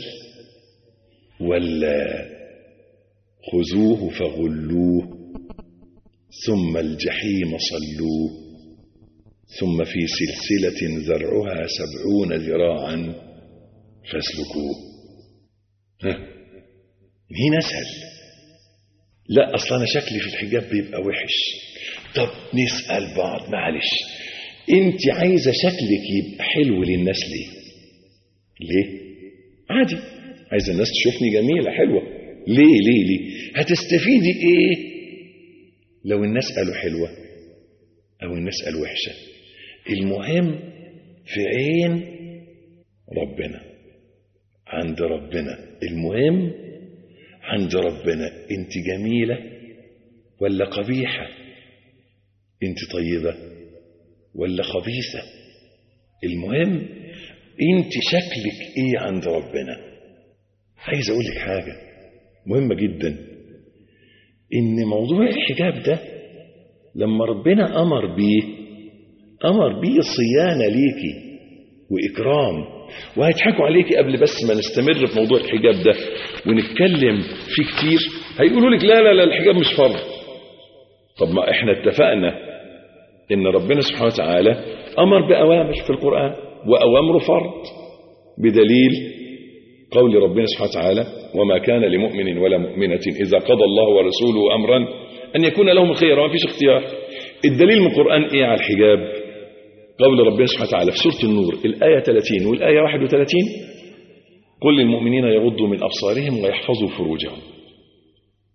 ولا خذوه فغلوه ثم الجحيم صلوه ثم في سلسلة زرعها سبعون ذراعا فاسلكوه ها مين أسهل لا أصلا أنا شكلي في الحجاب بيبقى وحش طب نسأل بعض معلش انت عايزة شكلك يبقى حلو للناس ليه ليه عادي عايز الناس تشوفني جميلة حلوة ليه ليه ليه هتستفيدي ايه لو الناس قالوا حلوة او الناس قالوا وحشة المهم في عين ربنا عند ربنا المهم عند ربنا انت جميلة ولا قبيحة انت طيبة ولا خبيثة المهم انت شكلك ايه عند ربنا عايز اقول لك حاجة مهمة جدا ان موضوع الحجاب ده لما ربنا امر بيه امر بيه صيانة ليكي واكرام وهيضحكوا عليكي قبل بس ما نستمر في موضوع الحجاب ده ونتكلم فيه كتير هيقولوا لك لا لا لا الحجاب مش فرض طب ما احنا اتفقنا ان ربنا سبحانه وتعالى امر باوامر في القران واوامره فرض بدليل قول ربنا سبحانه وتعالى وما كان لمؤمن ولا مؤمنة إذا قضى الله ورسوله أمرا أن يكون لهم الخير وما فيش اختيار الدليل من القرآن إيه على الحجاب قول ربنا سبحانه وتعالى في سورة النور الآية 30 والآية 31 قل للمؤمنين يغضوا من أبصارهم ويحفظوا فروجهم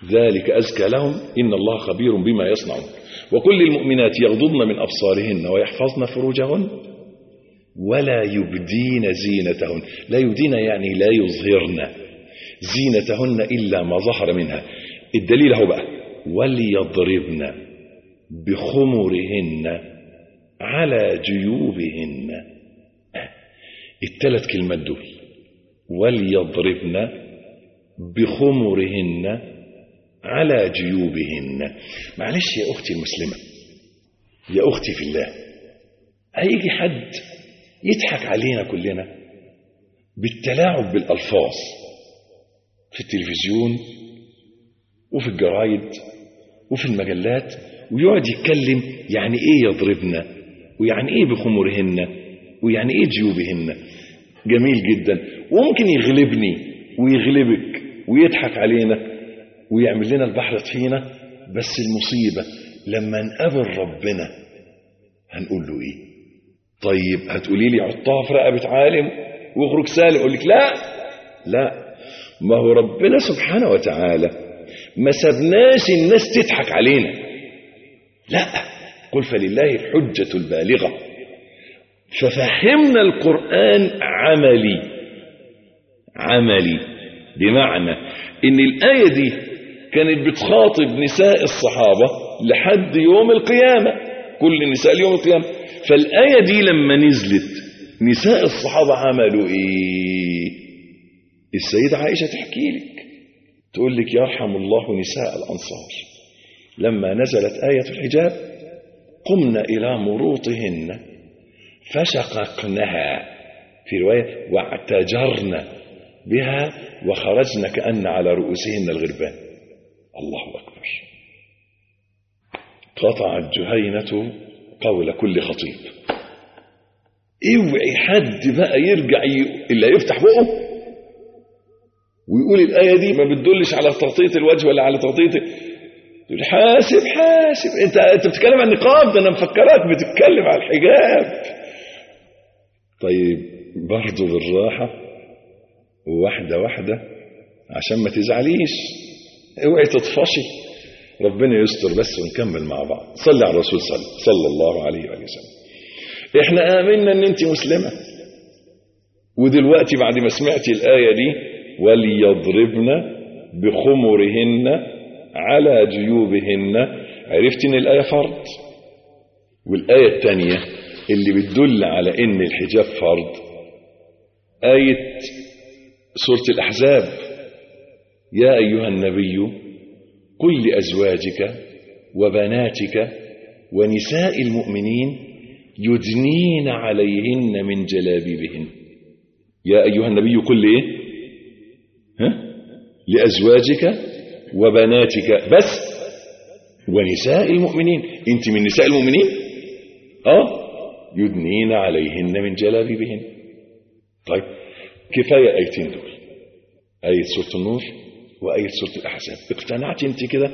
ذلك أزكى لهم إن الله خبير بما يصنعون وكل المؤمنات يغضضن من أبصارهن ويحفظن فروجهن ولا يبدين زينتهن لا يبدين يعني لا يظهرن زينتهن إلا ما ظهر منها الدليل هو بقى وليضربن بخمرهن على جيوبهن الثلاث كلمات دول وليضربن بخمرهن على جيوبهن معلش يا أختي المسلمة يا أختي في الله هيجي حد يضحك علينا كلنا بالتلاعب بالألفاظ في التلفزيون وفي الجرايد وفي المجلات ويقعد يتكلم يعني ايه يضربنا ويعني ايه بخمرهن ويعني ايه جيوبهن جميل جدا وممكن يغلبني ويغلبك ويضحك علينا ويعمل لنا البحر طحينه بس المصيبه لما نقابل ربنا هنقول له ايه طيب هتقولي لي حطها في رقبه عالم واخرج سالم اقول لك لا لا ما هو ربنا سبحانه وتعالى ما سبناش الناس تضحك علينا لا قل فلله الحجة البالغة ففهمنا القرآن عملي عملي بمعنى ان الآية دي كانت بتخاطب نساء الصحابة لحد يوم القيامة كل النساء ليوم القيامة فالآية دي لما نزلت نساء الصحابة عملوا ايه السيدة عائشة تحكي لك تقول لك يرحم الله نساء الأنصار لما نزلت آية الحجاب قمنا إلى مروطهن فشققنها في رواية واعتجرن بها وخرجن كأن على رؤوسهن الغربان الله أكبر قطعت جهينة قول كل خطيب اوعي حد بقى يرجع ي... اللي هيفتح بقه ويقول الآية دي ما بتدلش على تغطية الوجه ولا على تغطية تقول حاسب حاسب انت انت بتتكلم عن النقاب ده انا مفكرك بتتكلم عن الحجاب طيب برضه بالراحة وواحدة واحدة عشان ما تزعليش اوعي تطفشي ربنا يستر بس ونكمل مع بعض صلي على الرسول صلى صلى الله عليه وآله وسلم احنا آمنا ان انت مسلمة ودلوقتي بعد ما سمعتي الآية دي وليضربن بخمرهن على جيوبهن عرفت ان الآية فرض والآية الثانية اللي بتدل على ان الحجاب فرض آية سورة الأحزاب يا أيها النبي قل لأزواجك وبناتك ونساء المؤمنين يدنين عليهن من جلابيبهن يا أيها النبي قل إيه ها؟ لأزواجك وبناتك بس ونساء المؤمنين انت من نساء المؤمنين اه يدنين عليهن من جلابيبهن طيب كفاية آيتين دول آية سورة النور وآية سورة الأحزاب اقتنعت انت كده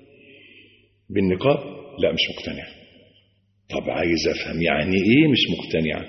بالنقاب لا مش مقتنع طب عايز افهم يعني ايه مش مقتنعة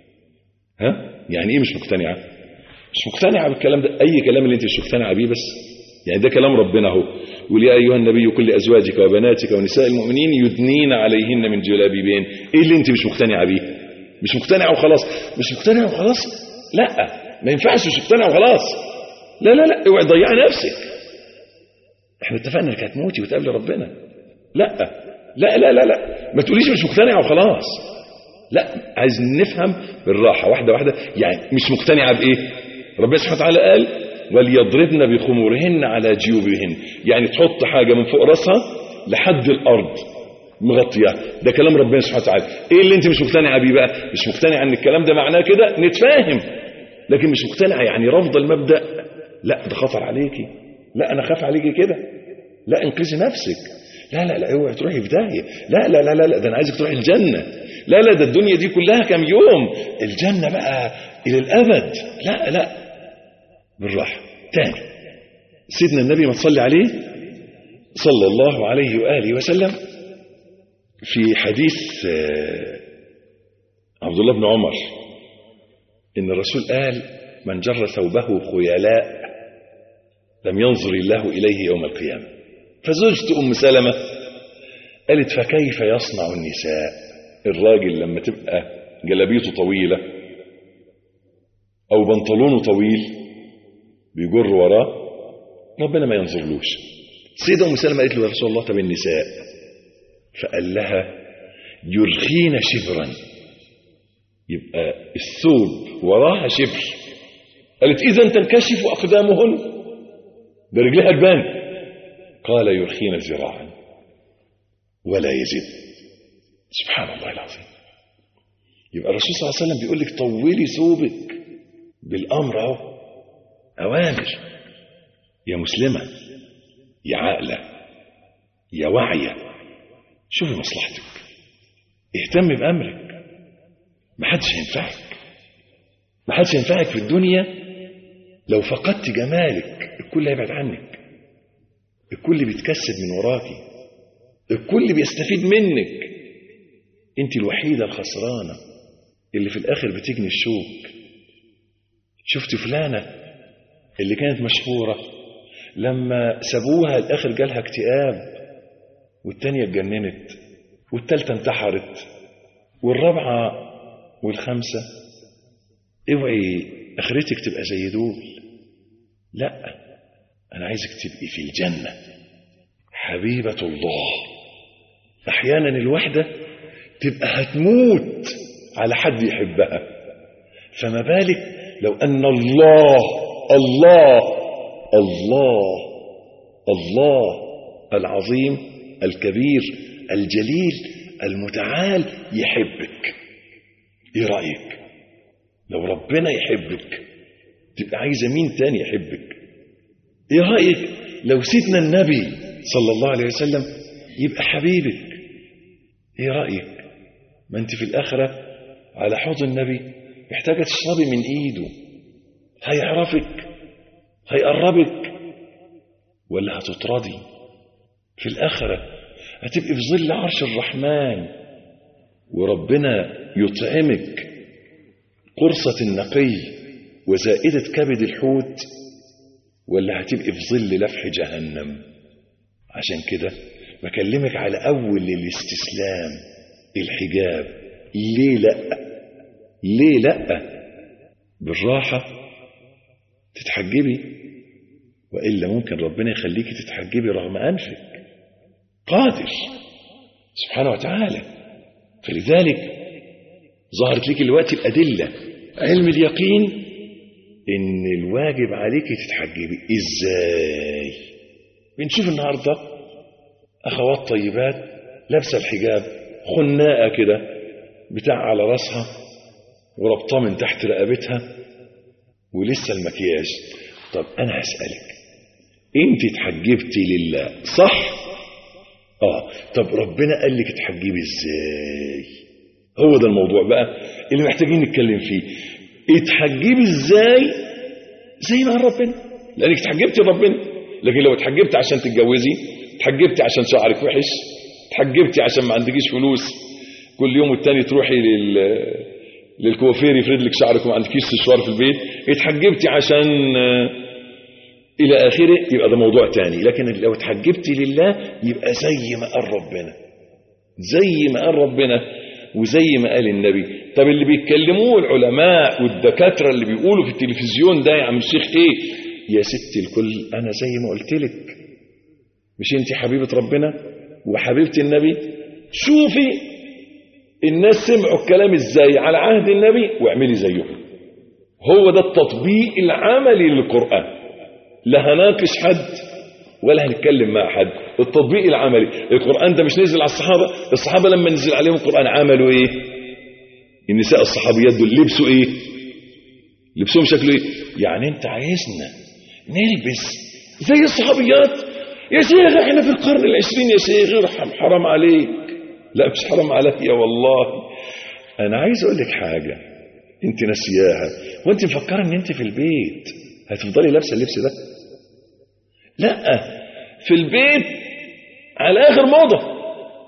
ها يعني ايه مش مقتنعة مش مقتنعة بالكلام ده اي كلام اللي انت مش مقتنعة بيه بس يعني ده كلام ربنا اهو يقول يا ايها النبي كل ازواجك وبناتك ونساء المؤمنين يدنين عليهن من جلابيبهن ايه اللي انت مش مقتنعة بيه مش مقتنعة وخلاص مش مقتنعة وخلاص لا ما ينفعش مش مقتنعة وخلاص لا لا لا اوعي تضيعي نفسك احنا اتفقنا انك هتموتي وتقابلي ربنا لا لا لا لا لا ما تقوليش مش مقتنعة وخلاص لا عايز نفهم بالراحة واحدة واحدة يعني مش مقتنعة بإيه ربنا سبحانه وتعالى قال وليضربن بخمورهن على جيوبهن يعني تحط حاجة من فوق راسها لحد الأرض مغطية ده كلام ربنا سبحانه وتعالى ايه اللي انت مش مقتنعة بيه بقى مش مقتنعة ان الكلام ده معناه كده نتفاهم لكن مش مقتنعة يعني رافضة المبدأ لا ده خطر عليكي لا انا خاف عليكي كده لا انقذي نفسك لا لا لا اوعي تروحي في داهيه لا لا لا لا لا ده انا عايزك تروحي الجنه لا لا ده الدنيا دي كلها كام يوم الجنه بقى الى الابد لا لا بالراحه تاني سيدنا النبي ما تصلي عليه صلى الله عليه واله وسلم في حديث عبد الله بن عمر ان الرسول قال من جر ثوبه خيلاء لم ينظر الله اليه يوم القيامه فزوجة أم سلمة قالت فكيف يصنع النساء الراجل لما تبقى جلابيته طويلة أو بنطلونه طويل بيجر وراه ربنا ما ينظرلوش السيدة أم سلمة قالت له يا رسول الله طب النساء فقال لها يرخين شبرا يبقى الثوب وراها شبر قالت إذا تنكشف أقدامهن ده رجلها تبان قال يرخين ذراعا ولا يزيد سبحان الله العظيم يبقى الرسول صلى الله عليه وسلم بيقول لك طولي ثوبك بالامر اهو اوامر يا مسلمه يا عاقله يا واعيه شوفي مصلحتك اهتمي بامرك ما حدش ينفعك ما حدش ينفعك في الدنيا لو فقدت جمالك الكل هيبعد عنك الكل بيتكسب من وراكي الكل بيستفيد منك انت الوحيدة الخسرانة اللي في الاخر بتجني الشوك شفت فلانة اللي كانت مشهورة لما سابوها الاخر جالها اكتئاب والتانية اتجننت والتالتة انتحرت والرابعة والخامسة اوعي اخرتك تبقى زي دول لا انا عايزك تبقي في الجنة حبيبة الله احيانا الوحدة تبقى هتموت على حد يحبها فما بالك لو ان الله الله الله الله العظيم الكبير الجليل المتعال يحبك ايه رايك لو ربنا يحبك تبقى عايزه مين تاني يحبك ايه رايك لو سيدنا النبي صلى الله عليه وسلم يبقى حبيبك ايه رايك ما انت في الاخره على حوض النبي محتاجه تشربي من ايده هيعرفك هيقربك ولا هتطردي في الاخره هتبقي في ظل عرش الرحمن وربنا يطعمك قرصة النقي وزائدة كبد الحوت ولا هتبقي في ظل لفح جهنم عشان كده بكلمك على أول الاستسلام الحجاب ليه لأ ليه لأ بالراحة تتحجبي وإلا ممكن ربنا يخليكي تتحجبي رغم أنفك قادر سبحانه وتعالى فلذلك ظهرت لك الوقت الأدلة علم اليقين إن الواجب عليك تتحجبي إزاي بنشوف النهاردة أخوات طيبات لابسة الحجاب خناقة كده بتاع على راسها وربطاه من تحت رقبتها ولسه المكياج طب أنا هسألك أنت اتحجبتي لله صح؟ آه طب ربنا قال لك اتحجبي إزاي؟ هو ده الموضوع بقى اللي محتاجين نتكلم فيه اتحجبي ازاي زي ما قال ربنا لانك اتحجبتي ربنا لكن لو اتحجبتي عشان تتجوزي اتحجبتي عشان شعرك وحش اتحجبتي عشان ما عندكيش فلوس كل يوم والتاني تروحي لل للكوافير يفرد لك شعرك وما عندكيش سشوار في البيت اتحجبتي عشان الى اخره يبقى ده موضوع تاني لكن لو اتحجبتي لله يبقى زي ما قال ربنا زي ما قال ربنا وزي ما قال النبي طب اللي بيتكلموه العلماء والدكاترة اللي بيقولوا في التلفزيون ده يا عم الشيخ ايه يا ست الكل انا زي ما قلت لك مش انت حبيبة ربنا وحبيبة النبي شوفي الناس سمعوا الكلام ازاي على عهد النبي واعملي زيهم هو ده التطبيق العملي للقرآن لا هناقش حد ولا هنتكلم مع حد التطبيق العملي القرآن ده مش نزل على الصحابة الصحابة لما نزل عليهم القرآن عملوا ايه النساء الصحابيات دول لبسوا ايه لبسهم شكله ايه يعني انت عايزنا نلبس زي الصحابيات يا شيخ احنا في القرن العشرين يا شيخ ارحم حرام عليك لا مش حرام عليا والله انا عايز اقول لك حاجة انت نسياها وانت مفكرة ان انت في البيت هتفضلي لابسه اللبس ده لا في البيت على اخر موضه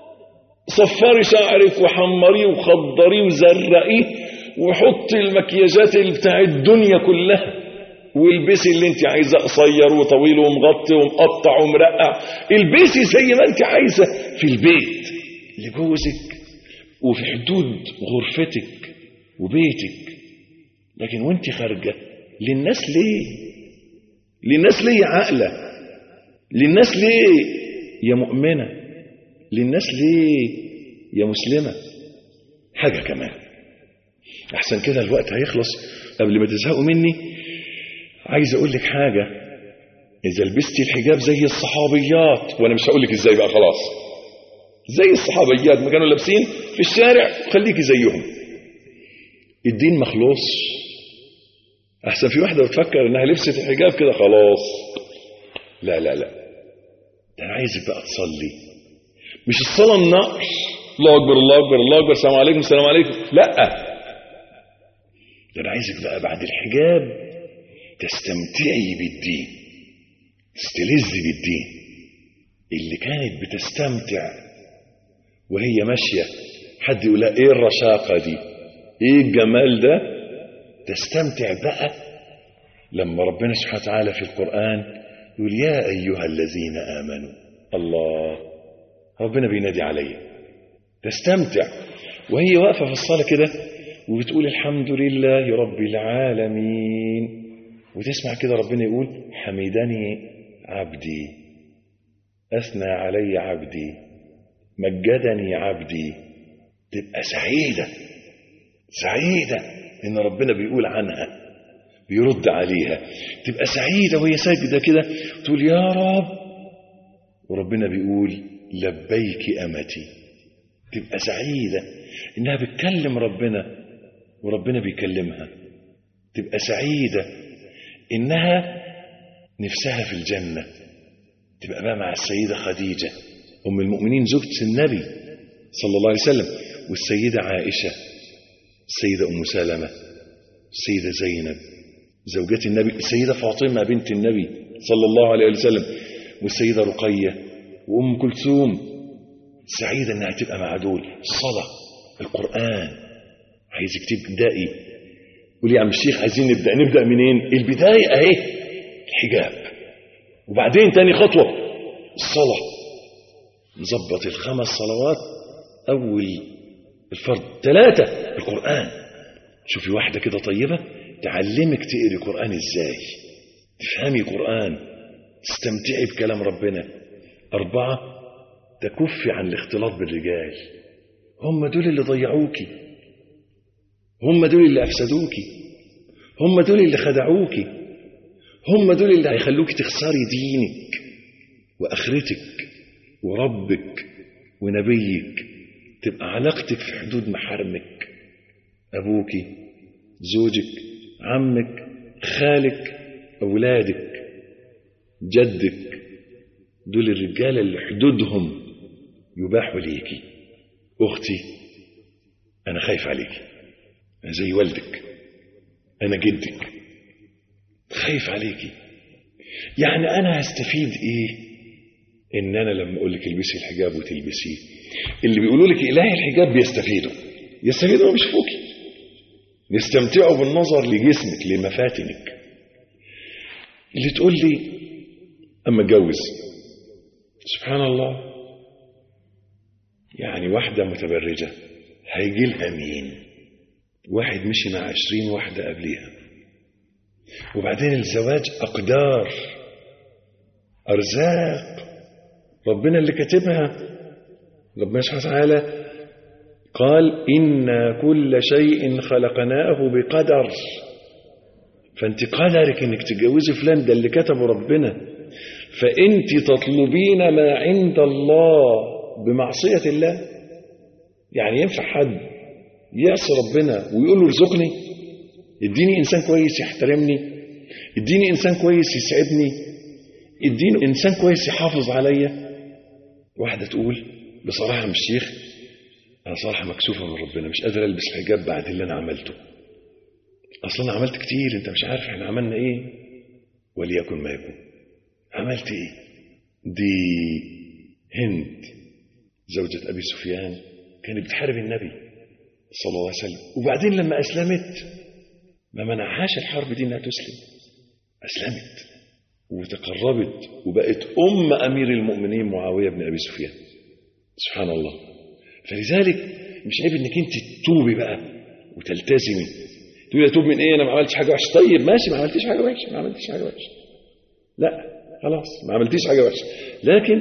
صفري شعرك وحمريه وخضريه وزرقيه وحطي المكياجات اللي بتاع الدنيا كلها والبسي اللي انت عايزه قصير وطويل ومغطي ومقطع ومرقع البسي زي ما انت عايزه في البيت لجوزك وفي حدود غرفتك وبيتك لكن وانت خارجه للناس ليه للناس ليه يا عاقله للناس ليه يا مؤمنه للناس ليه يا مسلمه حاجه كمان احسن كده الوقت هيخلص قبل ما تزهقوا مني عايز اقول لك حاجه اذا لبستي الحجاب زي الصحابيات وانا مش هقول لك ازاي بقى خلاص زي الصحابيات ما كانوا لابسين في الشارع خليكي زيهم الدين مخلوص احسن في واحده بتفكر انها لبست الحجاب كده خلاص لا لا لا ده انا عايزك بقى تصلي مش الصلاه النقش الله اكبر الله اكبر الله اكبر السلام عليكم السلام عليكم لا ده انا عايزك بقى بعد الحجاب تستمتعي بالدين تستلذي بالدين اللي كانت بتستمتع وهي ماشيه حد يقول لها ايه الرشاقه دي ايه الجمال ده تستمتع بقى لما ربنا سبحانه وتعالى في القرآن يقول يا أيها الذين آمنوا الله ربنا بينادي عليا تستمتع وهي واقفة في الصلاة كده وبتقول الحمد لله رب العالمين وتسمع كده ربنا يقول حمدني عبدي أثنى علي عبدي مجدني عبدي تبقى سعيدة سعيدة إن ربنا بيقول عنها بيرد عليها تبقى سعيدة وهي ساجدة كده تقول يا رب وربنا بيقول لبيك أمتي تبقى سعيدة إنها بتكلم ربنا وربنا بيكلمها تبقى سعيدة إنها نفسها في الجنة تبقى بقى مع السيدة خديجة أم المؤمنين زوجة النبي صلى الله عليه وسلم والسيدة عائشة السيدة أم سلمة السيدة زينب زوجات النبي السيدة فاطمة بنت النبي صلى الله عليه وسلم والسيدة رقية وأم كلثوم سعيدة إنها تبقى مع دول الصلاة القرآن عايزك تبدأي قولي يا عم الشيخ عايزين نبدأ نبدأ منين البداية أهي الحجاب وبعدين تاني خطوة الصلاة نظبط الخمس صلوات أول الفرض ثلاثة القرآن شوفي واحدة كده طيبة تعلمك تقري قرآن ازاي تفهمي قرآن تستمتعي بكلام ربنا أربعة تكفي عن الاختلاط بالرجال هم دول اللي ضيعوكي هم دول اللي أفسدوكي هم دول اللي خدعوكي هم دول اللي هيخلوكي تخسري دينك وآخرتك وربك ونبيك تبقى علاقتك في حدود محارمك أبوك زوجك عمك خالك أولادك جدك دول الرجالة اللي حدودهم يباحوا ليكي أختي أنا خايف عليكي أنا زي والدك أنا جدك خايف عليكي يعني أنا هستفيد إيه إن أنا لما أقول لك البسي الحجاب وتلبسيه اللي بيقولوا لك إله الحجاب بيستفيدوا يستفيدوا مش فوقي يستمتعوا بالنظر لجسمك لمفاتنك اللي تقول لي أما اتجوز سبحان الله يعني واحدة متبرجة هيجي لها مين واحد مشي مع عشرين واحدة قبليها وبعدين الزواج أقدار أرزاق ربنا اللي كاتبها ربنا سبحانه وتعالى قال إنا كل شيء خلقناه بقدر فأنت قدرك إنك تتجوزي فلان ده اللي كتبه ربنا فأنت تطلبين ما عند الله بمعصية الله يعني ينفع حد يعصي ربنا ويقول له ارزقني اديني إنسان كويس يحترمني اديني إنسان كويس يسعدني اديني إنسان كويس يحافظ عليا واحدة تقول بصراحة مش شيخ أنا صراحة مكسوفة من ربنا مش قادر ألبس حجاب بعد اللي أنا عملته أصلا أنا عملت كتير أنت مش عارف إحنا عملنا إيه وليكن ما يكون عملت إيه دي هند زوجة أبي سفيان كانت بتحارب النبي صلى الله عليه وسلم وبعدين لما أسلمت ما منعهاش الحرب دي إنها تسلم أسلمت وتقربت وبقت أم أمير المؤمنين معاوية بن أبي سفيان سبحان الله فلذلك مش عيب انك انت تتوبي بقى وتلتزمي تقولي اتوب من ايه انا ما عملتش حاجه وحشه طيب ماشي ما عملتيش حاجه وحشه ما عملتيش حاجه وحشه لا خلاص ما عملتيش حاجه وحشه لكن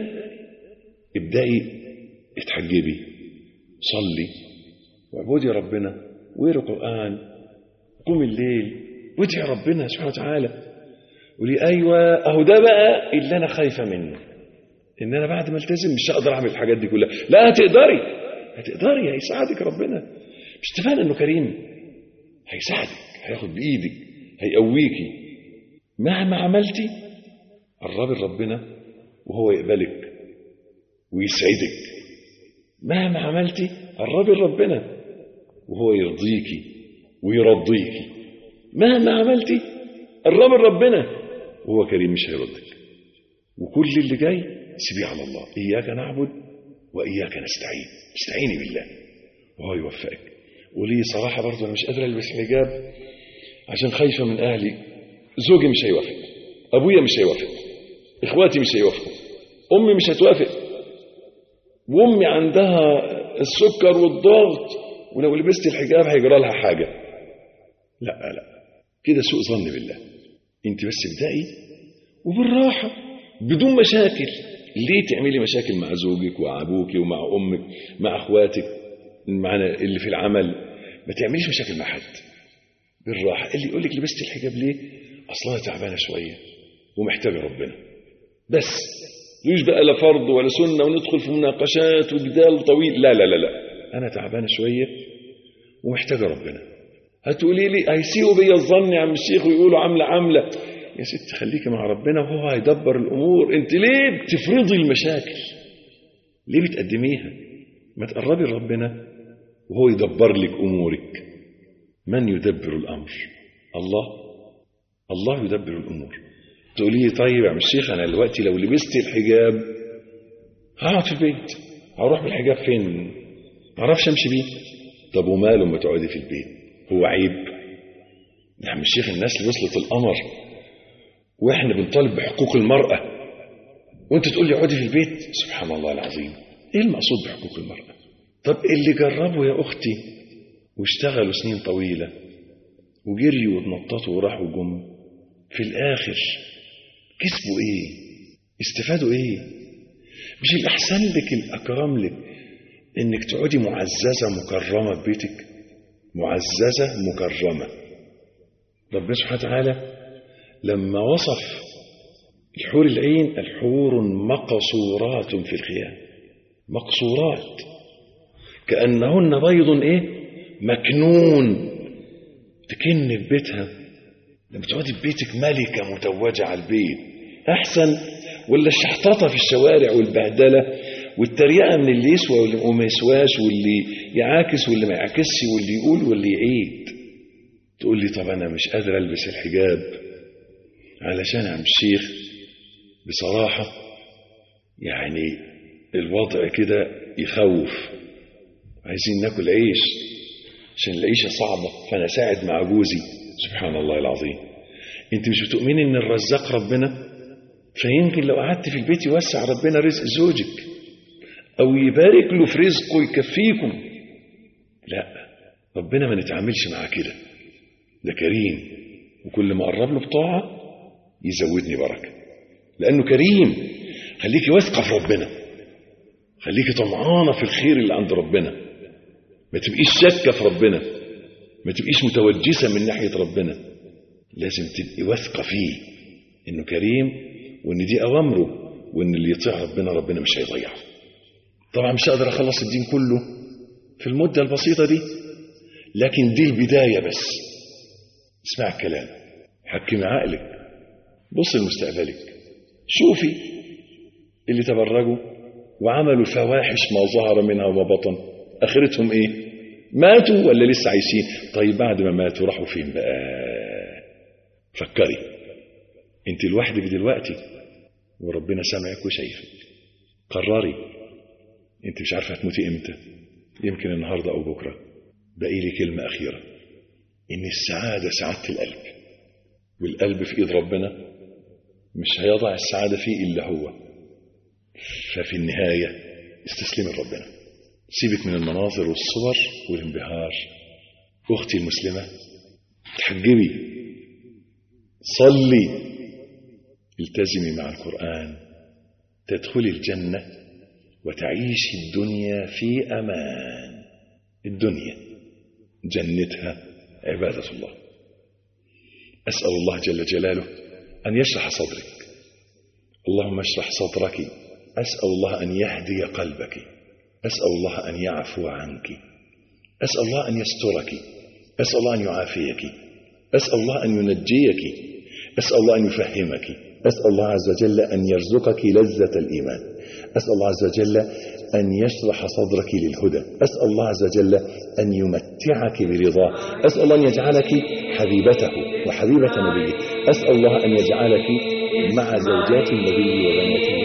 ابدأي اتحجبي صلي واعبدي ربنا واقري قرآن قومي الليل وادعي ربنا سبحانه وتعالى قولي ايوه اهو ده بقى اللي انا خايفه منه ان انا بعد ما التزم مش هقدر اعمل الحاجات دي كلها لا هتقدري هتقدري هيساعدك ربنا مش اتفقنا انه كريم هيساعدك هياخد بايدك هيقويكي مهما عملتي قربي لربنا وهو يقبلك ويسعدك مهما عملتي قربي لربنا وهو يرضيكي ويرضيكي مهما عملتي قربي لربنا وهو كريم مش هيردك وكل اللي جاي سيبيه على الله إياك نعبد وإياك نستعين استعيني بالله وهو يوفقك ولي صراحة برضه أنا مش قادر ألبس حجاب عشان خايفة من أهلي زوجي مش هيوافق أبويا مش هيوافق إخواتي مش هيوافقوا أمي مش هتوافق وأمي عندها السكر والضغط ولو لبست الحجاب هيجرى لها حاجة لا لا كده سوء ظن بالله انت بس ابدأي وبالراحة بدون مشاكل ليه تعملي مشاكل مع زوجك ومع ابوك ومع امك مع اخواتك معنا اللي في العمل ما تعمليش مشاكل مع حد بالراحه اللي يقول لك لبست الحجاب ليه اصلها تعبانه شويه ومحتاجه ربنا بس ليش بقى لا فرض ولا سنه وندخل في مناقشات وجدال طويل لا لا لا لا انا تعبانه شويه ومحتاجه ربنا هتقولي لي هيسيئوا بيا الظن يا عم الشيخ ويقولوا عامله عامله يا ست خليكي مع ربنا وهو هيدبر الامور انت ليه بتفرضي المشاكل ليه بتقدميها ما تقربي لربنا وهو يدبر لك امورك من يدبر الامر الله الله يدبر الامور تقولي لي طيب يا عم الشيخ انا دلوقتي لو لبست الحجاب هقعد في البيت هروح بالحجاب فين ما اعرفش امشي بيه طب وماله ما تقعدي في البيت هو عيب يا عم الشيخ الناس اللي وصلت القمر واحنا بنطالب بحقوق المرأة وانت تقول لي اقعدي في البيت سبحان الله العظيم ايه المقصود بحقوق المرأة طب اللي جربوا يا اختي واشتغلوا سنين طويلة وجريوا واتنططوا وراحوا جم في الاخر كسبوا ايه استفادوا ايه مش الاحسن لك الاكرم لك انك تقعدي معززة مكرمة في بيتك معززة مكرمة ربنا سبحانه وتعالى لما وصف الحور العين الحور مقصورات في الخيام مقصورات كأنهن بيض ايه مكنون تكن في بيتها لما تقعدي في بيتك ملكة متوجة على البيت أحسن ولا الشحططة في الشوارع والبهدلة والتريقة من اللي يسوى واللي ما يسواش واللي يعاكس واللي ما يعاكسش واللي يقول واللي يعيد تقول لي طب أنا مش قادر ألبس الحجاب علشان عم الشيخ بصراحة يعني الوضع كده يخوف عايزين ناكل عيش عشان العيشة صعبة فأنا ساعد مع جوزي سبحان الله العظيم انت مش بتؤمني ان الرزاق ربنا فيمكن لو قعدت في البيت يوسع ربنا رزق زوجك او يبارك له في رزقه يكفيكم لا ربنا ما نتعاملش معاه كده ده كريم وكل ما قرب له بطاعه يزودني بركه لانه كريم خليكي واثقه في ربنا خليكي طمعانه في الخير اللي عند ربنا ما تبقيش شاكه في ربنا ما تبقيش متوجسه من ناحيه ربنا لازم تبقي واثقه فيه انه كريم وان دي اوامره وان اللي يطيع ربنا ربنا مش هيضيعه طبعا مش هقدر اخلص الدين كله في المده البسيطه دي لكن دي البدايه بس اسمع الكلام حكمي عقلك بص لمستقبلك شوفي اللي تبرجوا وعملوا فواحش ما ظهر منها وما بطن اخرتهم ايه ماتوا ولا لسه عايشين طيب بعد ما ماتوا راحوا فين بقى فكري انت لوحدك دلوقتي وربنا سامعك وشايفك قرري انت مش عارفه هتموتي امتى يمكن النهارده او بكره باقي لي كلمه اخيره ان السعاده سعاده القلب والقلب في ايد ربنا مش هيضع السعادة فيه إلا هو ففي النهاية استسلم لربنا سيبك من المناظر والصور والانبهار أختي المسلمة تحجبي صلي التزمي مع القرآن تدخلي الجنة وتعيشي الدنيا في أمان الدنيا جنتها عبادة الله أسأل الله جل جلاله أن يشرح صدرك اللهم اشرح صدرك أسأل الله أن يهدي قلبك أسأل الله أن يعفو عنك أسأل الله أن يسترك أسأل الله أن يعافيك أسأل الله أن ينجيك أسأل الله أن يفهمك أسأل الله عز وجل أن يرزقك لذة الإيمان أسأل الله عز وجل أن يشرح صدرك للهدى أسأل الله عز وجل أن يمتعك برضاه أسأل الله أن يجعلك حبيبته وحبيبة نبيه أسأل الله أن يجعلك مع زوجات النبي وبنات